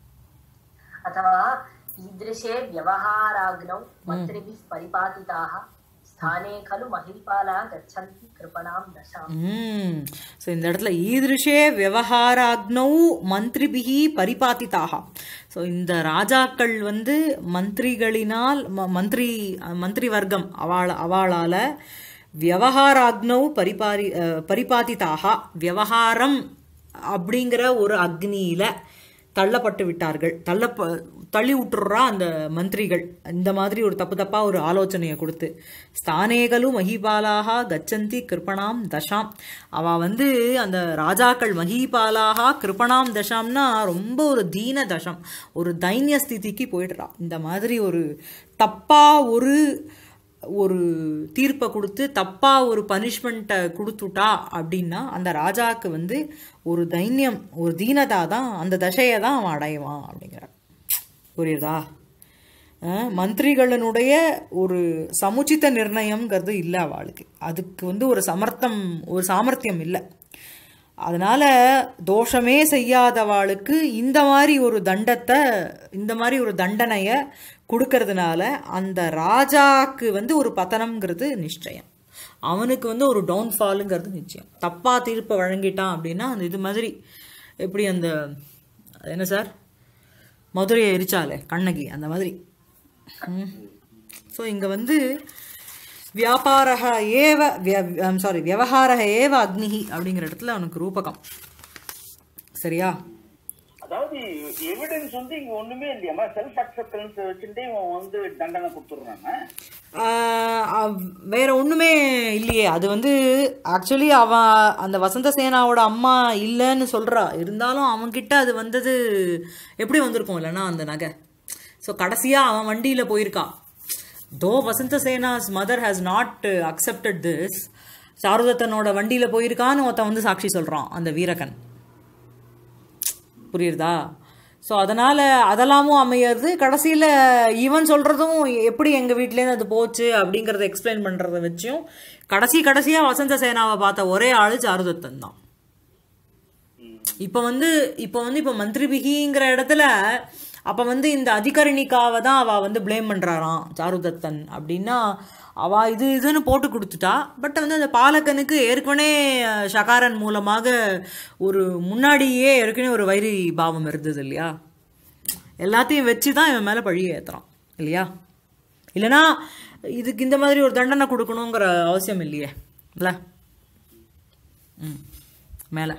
अथवा ईदृशे व्यवहाराग्नौ मन्त्रिभिः परिपातिताः स्थाने खलु महिपाला गच्छन्ति कृपणां दशाम् ம் ஸோ இந்த இடத்துல ஈதிருஷே விவகாராக்னௌ மந்திரிபிகி பரிபாத்திதாக ஸோ இந்த ராஜாக்கள் வந்து மந்திரிகளினால் ம- மந்திரி மந்திரி வர்க்கம் அவள் அவளால் விவகாராக்னௌ பரிபாரி அஹ், பரிபாத்திதாக விவகாரம் அப்படிங்கிற ஒரு அக்னியில் தள்ளப்பட்டு விட்டார்கள் தள்ளப்ப தள்ளி விட்டுறா அந்த மந்திரிகள் இந்த மாதிரி ஒரு தப்பு தப்பா ஒரு ஆலோசனையை கொடுத்து ஸ்தானேகலு மகிபாலாக கச்சந்தி கிருப்பணாம் தசாம் அவ வந்து அந்த ராஜாக்கள் மகிபாலாக கிருப்பணாம் தசாம்னா ரொம்ப ஒரு தீன தசம் ஒரு தைன்ய ஸ்திதிக்கு போயிடுறா இந்த மாதிரி ஒரு தப்பா ஒரு ஒரு தீர்ப்பை கொடுத்து தப்பா ஒரு பனிஷ்மெண்ட்டை கொடுத்துட்டா அப்படின்னா அந்த ராஜாவுக்கு வந்து ஒரு தைன்யம் ஒரு தீனதா தான் அந்த தசையை தான் அவன் அடைவான் அப்படிங்கிறார் புரியுதா அஹ், மந்திரிகளினுடைய ஒரு சமுச்சித நிர்ணயம்ங்கிறது இல்லை அவளுக்கு அதுக்கு வந்து ஒரு சமர்த்தம் ஒரு சாமர்த்தியம் இல்லை அதனால தோஷமே செய்யாதவாளுக்கு இந்த மாதிரி ஒரு தண்டத்தை இந்த மாதிரி ஒரு தண்டனைய கொடுக்கறதுனால அந்த ராஜாக்கு வந்து ஒரு பதனம்ங்கிறது நிச்சயம் அவனுக்கு வந்து ஒரு டவுன்ஃபாலுங்கிறது நிச்சயம் தப்பா தீர்ப்பை வழங்கிட்டான் அப்படின்னா அந்த இது மாதிரி எப்படி அந்த அது என்ன சார் மதுரையை எரிச்சாலே கண்ணகி அந்த மாதிரி ஸோ இங்கே வந்து வியாபாரக ஏவ சாரி வியவஹாரக ஏவ அக்னிஹி அப்படிங்கிற இடத்துல அவனுக்கு ரூபகம் சரியா அதாவது எவிடன்ஸ் வந்து இங்க ஒண்ணுமே இல்லையாமா செல்ஃப் அக்செப்டன்ஸ் வச்சுட்டு இவன் வந்து தண்டனை கொடுத்துடுறாங்க ஆஹ் அவ்- வேற ஒண்ணுமே இல்லையே அது வந்து ஆக்சுவலி அவன் அந்த வசந்த சேனாவோட அம்மா இல்லைன்னு சொல்றா இருந்தாலும் அவன்கிட்ட அது வந்தது எப்படி வந்திருக்கும் இல்லைன்னா அந்த நகை ஸோ கடைசியா அவன் வண்டியில போயிருக்கான் தோ வசந்த சேனாஸ் mother has not accepted this சாருதத்தனோட வண்டியில போயிருக்கான்னு ஒருத்தன் வந்து சாட்சி சொல்றான் அந்த வீரகன் புரியுறதா ஸோ அதனால் அதெல்லாமும் அமையிறது கடைசியில் ஈவன் சொல்கிறதும் எப்படி எங்கள் வீட்டிலேருந்து அது போச்சு அப்படிங்கிறத எக்ஸ்பிளைன் பண்ணுறத வச்சும் கடைசி கடைசியாக வசந்த சேனாவை பார்த்த ஒரே ஆள் சாருதத்தன் தான் இப்போ வந்து இப்போ வந்து இப்போ மந்திரிபிகிங்கிற இடத்துல அப்போ வந்து இந்த அதிகரணிக்காவை தான் அவள் வந்து ப்ளேம் பண்ணுறாராம் சாருதத்தன் அப்படின்னா அவள் இது இதுன்னு போட்டு கொடுத்துட்டா பட் வந்து அந்த பாலகனுக்கு ஏற்கனவே அஹ், ஷகாரன் மூலமாக ஒரு முன்னாடியே ஏற்கனவே ஒரு வைரி பாவம் இருந்தது இல்லையா எல்லாத்தையும் வச்சு தான் இவன் மேலே பழிய ஏற்றுறான் இல்லையா இல்லைன்னா இதுக்கு இந்த மாதிரி ஒரு தண்டனை கொடுக்கணுங்கிற அவசியம் இல்லையே இல்லை ம் மேலே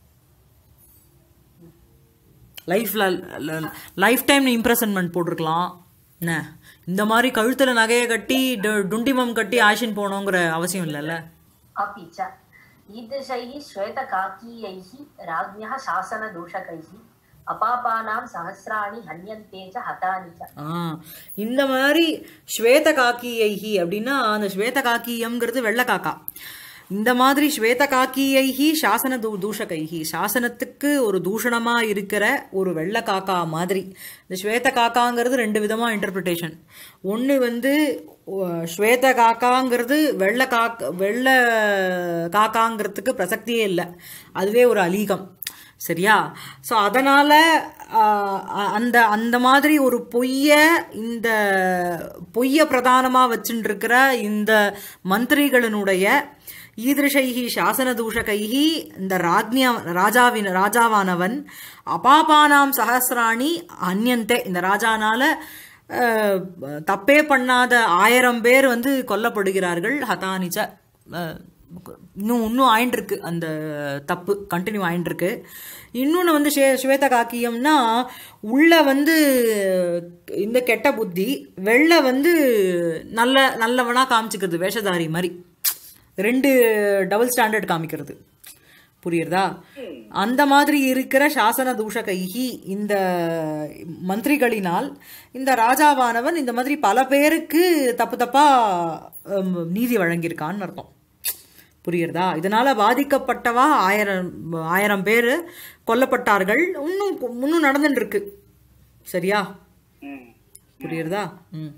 லைஃப்ல லைஃப் டைம் இம்ப்ரெசன்மெண்ட் போட்டிருக்கலாம் என்ன இந்த மாதிரி கழுத்துல நகையை கட்டி டு- டுண்டிமம் கட்டி ஆஷின் போகணுங்கிற அவசியம் இல்லைல்ல अपि च ईदृशैः श्वेतकाकीयैः राज्ञः शासनदूषकैः अपापानां सहस्राणि हन्यन्ते च हतानि च ஆ இந்த மாதிரி ஸ்வேத காக்கியைஹி அப்படின்னா அந்த ஸ்வேத காக்கியம்ங்கிறது வெள்ளை காக்கா இந்த மாதிரி ஸ்வேத காக்கியைஹி சாசன தூ தூஷகைஹி சாசனத்துக்கு ஒரு தூஷணமா இருக்கிற ஒரு வெள்ளை காக்கா மாதிரி இந்த ஸ்வேத காக்காங்கிறது ரெண்டு விதமா இன்டர்பிரிட்டேஷன் ஒன்று வந்து அஹ், ஸ்வேத காக்காங்கிறது வெள்ளை காக்க வெள்ளை காக்காங்கிறதுக்கு பிரசக்தியே இல்லை அதுவே ஒரு அலீகம் சரியா ஸோ அதனால ஆஹ், அ- அந்த அந்த மாதிரி ஒரு பொய்ய இந்த பொய்ய பிரதானமா வச்சுட்டு இருக்கிற இந்த மந்திரிகளினுடைய ஈதிருஷைகி சாசன தூஷகைகி இந்த ராஜ்யா ராஜாவின் ராஜாவானவன் அபாபானாம் சஹசிராணி அந்யந்தே இந்த ராஜானால அஹ், தப்பே பண்ணாத ஆயிரம் பேர் வந்து கொல்லப்படுகிறார்கள் ஹதானிச்ச அஹ், இன்னும் இன்னும் ஆயின்றிருக்கு அந்த தப்பு கண்டினியூ ஆயின்றிருக்கு இன்னொன்று வந்து ஸ்வே ஸ்வேத காக்கியம்னா உள்ள வந்து இந்த கெட்ட புத்தி வெளில வந்து நல்ல நல்லவனா காமிச்சுக்கிறது வேஷதாரி மாதிரி ரெண்டு டபுள் ஸ்டாண்டர்ட் காமிக்கிறது புரியுறதா அந்த மாதிரி இருக்கிற சாசன தூஷகைகி இந்த மந்திரிகளினால் இந்த ராஜாவானவன் இந்த மாதிரி பல பேருக்கு தப்பு தப்பா ஹம், நீதி வழங்கியிருக்கான்னு அர்த்தம் புரியுறதா இதனால பாதிக்கப்பட்டவா ஆயிரம் ஆயிரம் பேர் கொல்லப்பட்டார்கள் இன்னும் இன்னும் நடந்துட்டு இருக்கு சரியா ம் புரியுறதா ம்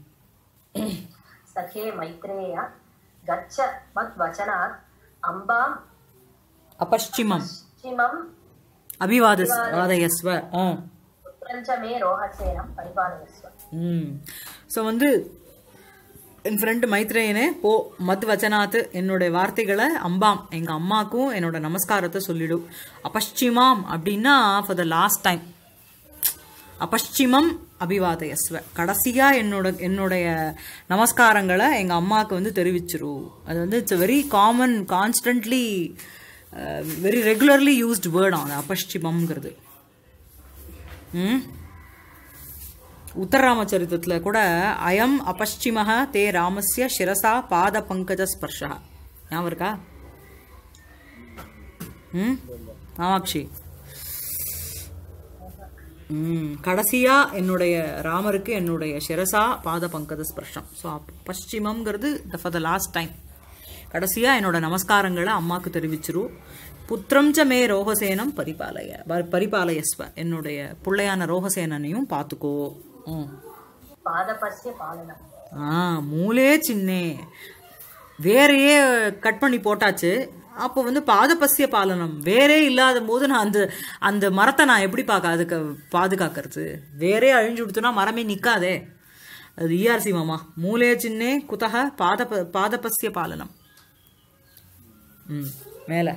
सखे मैत्रेय गच्छ मद्वचनात् अम्बाम् அபஷ்சிமம் चिमम् அபிவாத வாதயஸ்வ ஆ पुत्रं च मे रोहसेनं परिपालयस्व ம் ஸோ வந்து என் ஃப்ரெண்டு மைத்ரேயனே போ மத் வச்சனாத்து என்னோட வார்த்தைகளை அம்பாம் எங்கள் அம்மாக்கும் என்னோட நமஸ்காரத்தை சொல்லிடு அபஷ்சிமாம் அப்படின்னா ஃபார் த லாஸ்ட் டைம் அபஷ்சிமம் அபிவாதயஸ்வ கடைசியாக என்னோட என்னுடைய நமஸ்காரங்களை எங்கள் அம்மாவுக்கு வந்து தெரிவிச்சிரு அது வந்து it's very common constantly very regularly used word on அபஷ்சிமம்ங்கிறது ம் உத்தரராமச்சரித்தத்தில் கூட அயம் அபஷ்சிமஹ தே ராமஸ்ய சிரசா பாத பங்கஜ ஸ்பர்ஷா ஞாபகம் இருக்கா ம் ஆமாக்ஷி ம் கடைசியா என்னுடைய ராமருக்கு என்னுடைய சிரசா பாத பங்கஜ ஸ்பர்ஷம் ஸோ பশ্চিமம்ங்கிறது ஃபார் த லாஸ்ட் டைம் கடைசியா என்னோட நமஸ்காரங்களை அம்மாக்கு தெரிவிச்சிரு புத்திரம் ச மே ரோகசேனம் பரிபாலய ப- பரிபாலயஸ்வ என்னுடைய பிள்ளையான ரோகசேனனையும் பார்த்துக்கோ ம் पादपस्य पालनम् ஆ மூலே சின்னே வேறையே கட் பண்ணி போட்டாச்சு அப்போ வந்து பாதபசிய பாலனம் வேறே இல்லாத போது நான் அந்த அந்த மரத்தை நான் எப்படி பார்க்க அதுக்கு பாதுகாக்கிறது வேறே அழிஞ்சு கொடுத்தோன்னா மரமே நிற்காதே அது இஆர்சி மாமா மூலே சின்னே குதக பாதப பாதபசிய பாலனம் ம் மேலே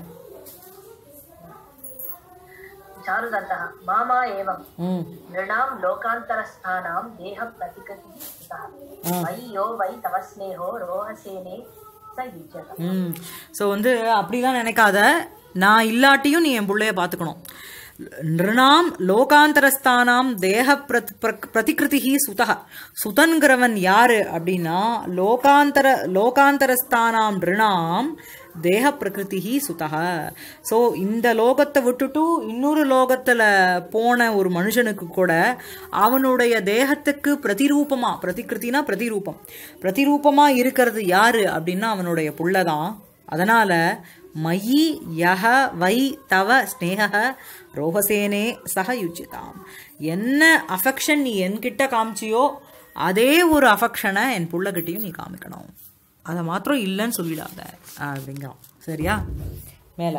चारुदत्तः मामा एवं ம் नृणां लोकान्तरस्थानां देहप्रतिकृतिः कृतः वै यो वै तव स्नेहो रोहसेने स युज्यत ம் ஸோ வந்து அப்படிலாம் நினைக்காத நான் இல்லாட்டியும் நீ என் பிள்ளைய பார்த்துக்கணும் நிருணாம் லோகாந்தரஸ்தானாம் தேக பிரத் பிரக்- பிரதிகிருதிஹி சுதக சுதன்கிறவன் யாரு அப்படின்னா லோகாந்தர லோகாந்தரஸ்தானாம் நிருணாம் தேக பிரகிருதிஹி சுதக ஸோ இந்த லோகத்தை விட்டுட்டு இன்னொரு லோகத்தில் போன ஒரு மனுஷனுக்கு கூட அவனுடைய தேகத்துக்கு பிரதிரூபமா பிரதிகிருத்தினா பிரதிரூபம் பிரதிரூபமா இருக்கிறது யாரு அப்படின்னா அவனுடைய புள்ள தான் அதனால மயி யஹ வை தவ ஸ்னேக ரோகசேனே சக யுஜிதாம் என்ன அஃபெக்ஷன் நீ என்கிட்ட காமிச்சியோ அதே ஒரு அஃபெக்ஷனை என் புள்ளகிட்டையும் நீ காமிக்கணும் அதை மாத்திரம் இல்லைன்னு சொல்லிடாத அப்படிங்கிறான் சரியா மேலே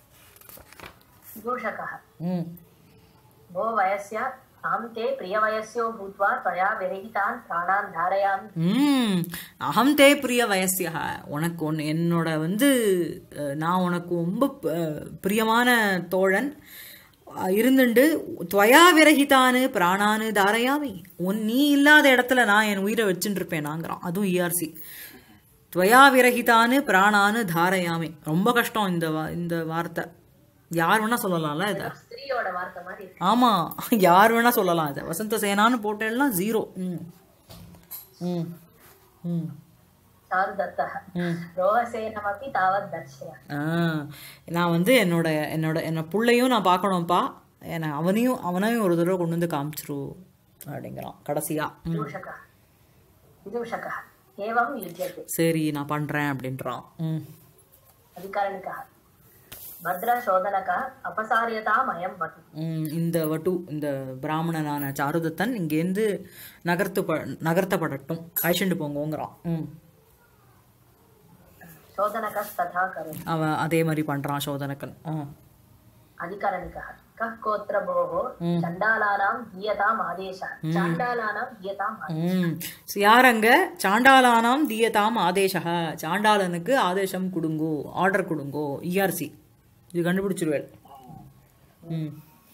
दूषकः ம் भो वयस्य तां ते प्रियवयस्यो भूत्वा त्वया विरहितान् प्राणान् धारयामि ம் அகம் தே பிரிய வயசியா உனக்கு ஒன்று என்னோட வந்து அஹ், நான் உனக்கு ரொம்ப அஹ், பிரியமான தோழன் அஹ், இருந்துண்டு துவயா விரகிதானு பிராணானு தாரையாமி உன் நீ இல்லாத இடத்துல நான் என் உயிரை வச்சுட்டு இருப்பேன் நாங்கிறான் அதுவும் இஆர்சி துவயா விரகிதானு பிராணானு தாரையாமி ரொம்ப கஷ்டம் இந்த வா- இந்த வார்த்தை யார் வேணா சொல்லலாம்ல இதை ஸ்திரீயோட வார்த்தை மாதிரி இருக்கு. ஆமா யார் வேணா சொல்லலாம் இதை வசந்த சேனான்னு போட்டேன்னா ஜீரோ ம் ம் ம் चारुदत्तः ம் रोहसेनमपि तावत् दर्शय ஆ நான் வந்து என்னோட என்னோட என்ன புள்ளையும் நான் பார்க்கணும்ப்பா என்ன அவனையும் அவனையும் ஒரு தடவை கொண்டு வந்து காமிச்சிரு அப்படிங்கிறான் கடைசியா ம் विदूषकः विदूषकः एवं युज्यते சரி நான் பண்றேன் அப்படின்றான் ம் अधिकारिणिकः भद्रशोधनकः अपसार्यताम् अयं वटु ம், இந்த வட்டு இந்த பிராமணனான சாருதத்தன் இங்கேருந்து நகர்த்து ப நகர்த்தப்படட்டும் அழிச்சுட்டு போங்கோங்கிறான் ம் शोधनकस्तथा करोति அவன் அதே மாதிரி பண்றான் சோதனக்கன் ஆ अधिकरणिकः कः कोत्र भोः चण्डालानां दीयताम् आदेशः चाण्डालानां दीयताम् आदेशः ம் யாரங்க சாண்டாலானாம் தீயதாம் ஆதேசா சாண்டாளனுக்கு ஆதேசம் கொடுங்கோ ஆர்டர் கொடுங்கோ இஆர்சி இது கண்டுபிடிச்சிருவேல் ம்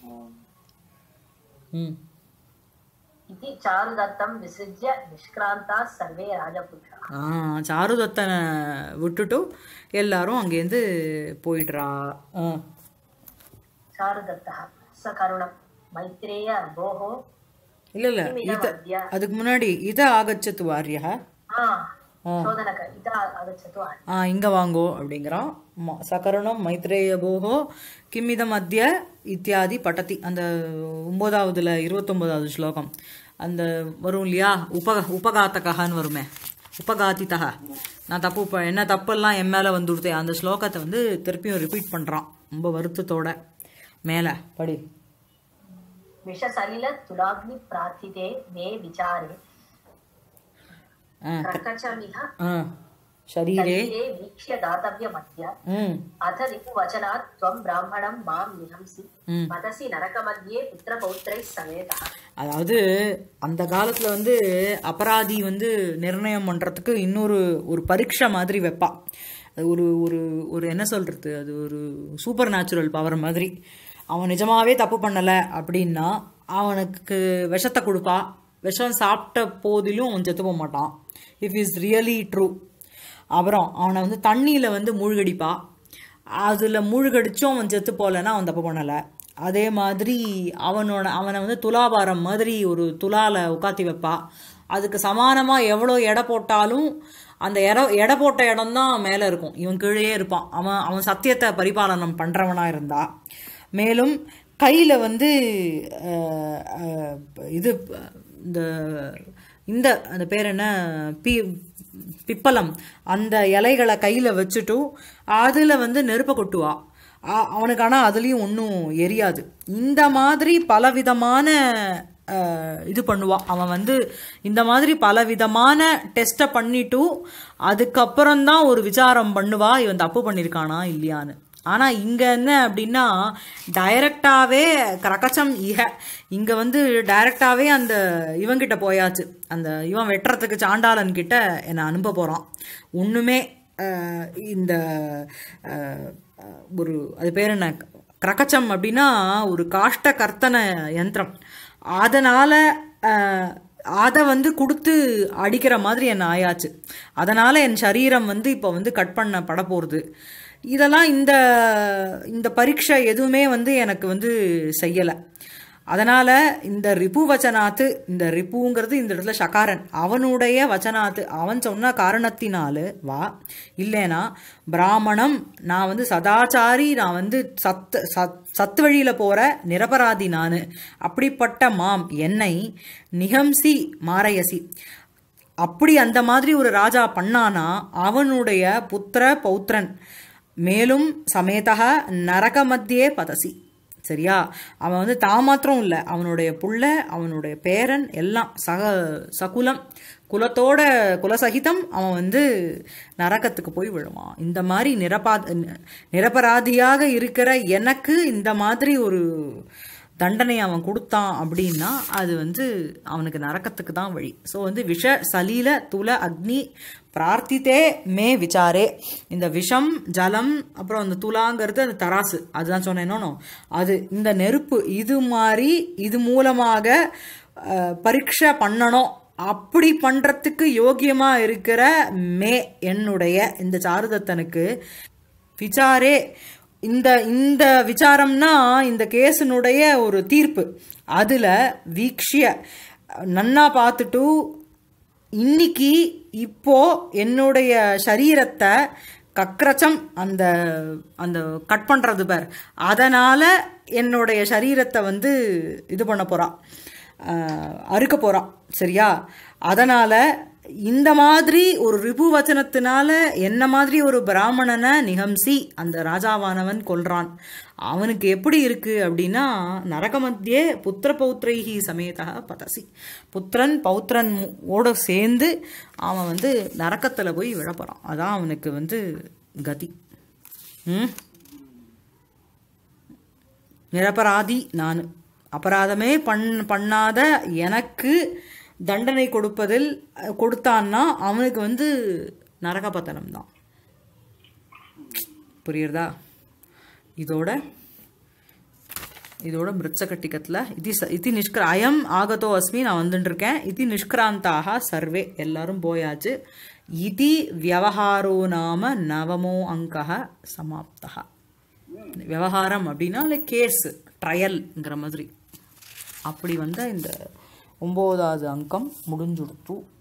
ம் इति चारुदत्तं विसृज्य निष्क्रान्ताः सर्वे राजपुत्राः ஆ சாருதத்தனை விட்டுட்டு எல்லாரும் அங்கேருந்து போயிடுறா ஆ चारुदत्तः स करुणं मैत्रेय भोः இல்லை இல்லை இத अद्य அதுக்கு முன்னாடி இத ஆகச்சத்து வாரியா हा शोधनक इतः आगच्छतु ஆ இங்க வாங்கோ அப்படிங்கிறான் ம- சகரணம் மைத்ரேய போகோ கிம்மிதம் அத்திய இத்தியாதி பட்டதி அந்த ஒன்பதாவதுல இருபத்தொன்பதாவது ஸ்லோகம் அந்த வரும் இல்லையா உப உபகாத்தகன்னு வருமே உபகாத்திதக நான் தப்பு ப- என்ன தப்பெல்லாம் என் மேலே வந்துடுதே அந்த ஸ்லோகத்தை வந்து திருப்பியும் ரிப்பீட் பண்ணுறான் ரொம்ப வருத்தத்தோட மேலே படி विषसलिलतुलाग्निप्रार्थिते मे विचारे ஆ प्रकचमिह ஆ शरीरे शरीरे वीक्ष्य दातव्यमद्य ம் अथ रिपुवचनात् त्वं ब्राह्मणं मां निहंसि ம். मनसि नरकमध्ये पुत्रपौत्रैः समेतः அதாவது அந்த காலத்துல வந்து அபராதி வந்து நிர்ணயம் பண்றதுக்கு இன்னொரு ஒரு பரீட்சை மாதிரி வைப்பா அது ஒரு ஒரு ஒரு என்ன சொல்றது அது ஒரு சூப்பர் நேச்சுரல் பவர் மாதிரி அவன் நிஜமாவே தப்பு பண்ணல அப்படின்னா அவனுக்கு விஷத்தை கொடுப்பா விஷம் சாப்பிட்ட போதிலும் அவன் செத்து போக மாட்டான் இஃப் இஸ் ரியலி ட்ரூ அப்புறம் அவனை வந்து தண்ணியில் வந்து மூழ்கடிப்பா அதில் மூழ்கடிச்சும் அவன் செத்து போகலன்னா அவன் தப்பு பண்ணலை அதே மாதிரி அவனோட அவனை வந்து துலாபாரம் மாதிரி ஒரு துலால உட்காத்தி வைப்பா அதுக்கு சமானமாக எவ்வளோ எடை போட்டாலும் அந்த எட எடை போட்ட இடம்தான் மேலே இருக்கும் இவன் கீழேயே இருப்பான் அவன் அவன் சத்தியத்தை பரிபாலனம் பண்ணுறவனாக இருந்தா மேலும் கையில் வந்து அஹ், அஹ், இது இந்த இந்த அந்த பேர் என்ன பி பிப்பலம் அந்த இலைகளை கையில் வச்சுட்டு அதில் வந்து நெருப்பை கொட்டுவா ஆ- அவனுக்கு ஆனால் அதுலேயும் ஒன்றும் எரியாது இந்த மாதிரி பலவிதமான அஹ், இது பண்ணுவான் அவன் வந்து இந்த மாதிரி பலவிதமான டெஸ்ட்டை பண்ணிட்டு அதுக்கப்புறம்தான் ஒரு விசாரம் பண்ணுவா இவன் தப்பு பண்ணியிருக்கானா இல்லையான்னு ஆனால் இங்கே என்ன அப்படின்னா டைரக்டாகவே கிரகச்சம் இக இங்கே வந்து டைரக்டாகவே அந்த இவன்கிட்ட போயாச்சு அந்த இவன் வெட்டுறதுக்கு சாண்டாளன் கிட்ட என்னை அனுப்ப போகிறான் ஒன்றுமே அஹ், இந்த அஹ், ஒரு அது பேர் என்ன கிரகச்சம் அப்படின்னா ஒரு காஷ்ட கர்த்தன யந்திரம் அதனால் அதை வந்து கொடுத்து அடிக்கிற மாதிரி என்ன ஆயாச்சு அதனால் என் சரீரம் வந்து இப்போ வந்து கட் பண்ண பட போகிறது இதெல்லாம் இந்த இந்த பரீட்சை எதுவுமே வந்து எனக்கு வந்து செய்யலை அதனால் இந்த ரிபு வச்சனாத்து இந்த ரிப்புங்கிறது இந்த இடத்துல சகாரன் அவனுடைய வச்சனாத்து அவன் சொன்ன காரணத்தினால வா இல்லைனா பிராமணம் நான் வந்து சதாச்சாரி நான் வந்து சத்து சத் சத்து வழியில் போகிற நிரபராதி நான் அப்படிப்பட்ட மாம் என்னை நிகம்சி மாரயசி அப்படி அந்த மாதிரி ஒரு ராஜா பண்ணானா அவனுடைய புத்திர பௌத்திரன் மேலும் சமேதா நரக மத்தியே பதசி சரியா அவன் வந்து தான் மாத்திரம் இல்லை அவனுடைய புள்ள அவனுடைய பேரன் எல்லாம் சக சகுலம் குலத்தோட குலசகிதம் அவன் வந்து நரகத்துக்கு போய் விழுவான் இந்த மாதிரி நிரபா நிரபராதியாக இருக்கிற எனக்கு இந்த மாதிரி ஒரு தண்டனை அவன் கொடுத்தான் அப்படின்னா அது வந்து அவனுக்கு நரக்கத்துக்கு தான் வழி ஸோ வந்து விஷ சலீல துல அக்னி பிரார்த்தித்தே மே விசாரே இந்த விஷம் ஜலம் அப்புறம் அந்த துலாங்கிறது அந்த தராசு அதுதான் சொன்னேனோ அது இந்த நெருப்பு இது மாதிரி இது மூலமாக அஹ், பரீட்சை பண்ணணும் அப்படி பண்ணுறதுக்கு யோக்கியமாக இருக்கிற மே என்னுடைய இந்த சாருதத்தனுக்கு விசாரே இந்த இந்த விசாரம்னா இந்த கேஸினுடைய ஒரு தீர்ப்பு அதில் வீக்ஷிய நன்னா பார்த்துட்டு இன்னைக்கு இப்போ என்னுடைய சரீரத்தை கக்ரச்சம் அந்த அந்த கட் பண்ணுறது பேர் அதனால் என்னுடைய சரீரத்தை வந்து இது பண்ண போகிறான் அறுக்க போகிறான் சரியா அதனால் இந்த மாதிரி ஒரு ரிபு வச்சனத்தினால என்ன மாதிரி ஒரு பிராமணனை நிகம்சி அந்த ராஜாவானவன் கொல்றான் அவனுக்கு எப்படி இருக்கு அப்படின்னா நரக மத்தியே புத்திர பௌத்ரைஹி சமேதா பதசி புத்திரன் பௌத்திரன் ஓட சேர்ந்து அவன் வந்து நரக்கத்தில் போய் விழப்போறான் அதான் அவனுக்கு வந்து கதி ம் நிரபராதி நான் அபராதமே பண் பண்ணாத எனக்கு தண்டனை கொடுப்பதில் அஹ், கொடுத்தான்னா அவனுக்கு வந்து நரகபத்தனம் தான் புரியுறதா இதோட இதோட மிருச்சகட்டிக்கத்தில் இது ச இது நிஷ்கிர அயம் ஆகதோ அஸ்மி நான் வந்துட்டு இருக்கேன் இது நிஷ்கிராந்தாக சர்வே எல்லாரும் போயாச்சு இது வியவஹாரோ நாம நவமோ அங்கः சமாப்தः விவகாரம் அப்படின்னா லைக் கேஸ் ட்ரையல்ங்கிற மாதிரி அப்படி வந்த இந்த ஒம்போதாவது அங்கம் முடிஞ்சுடுத்து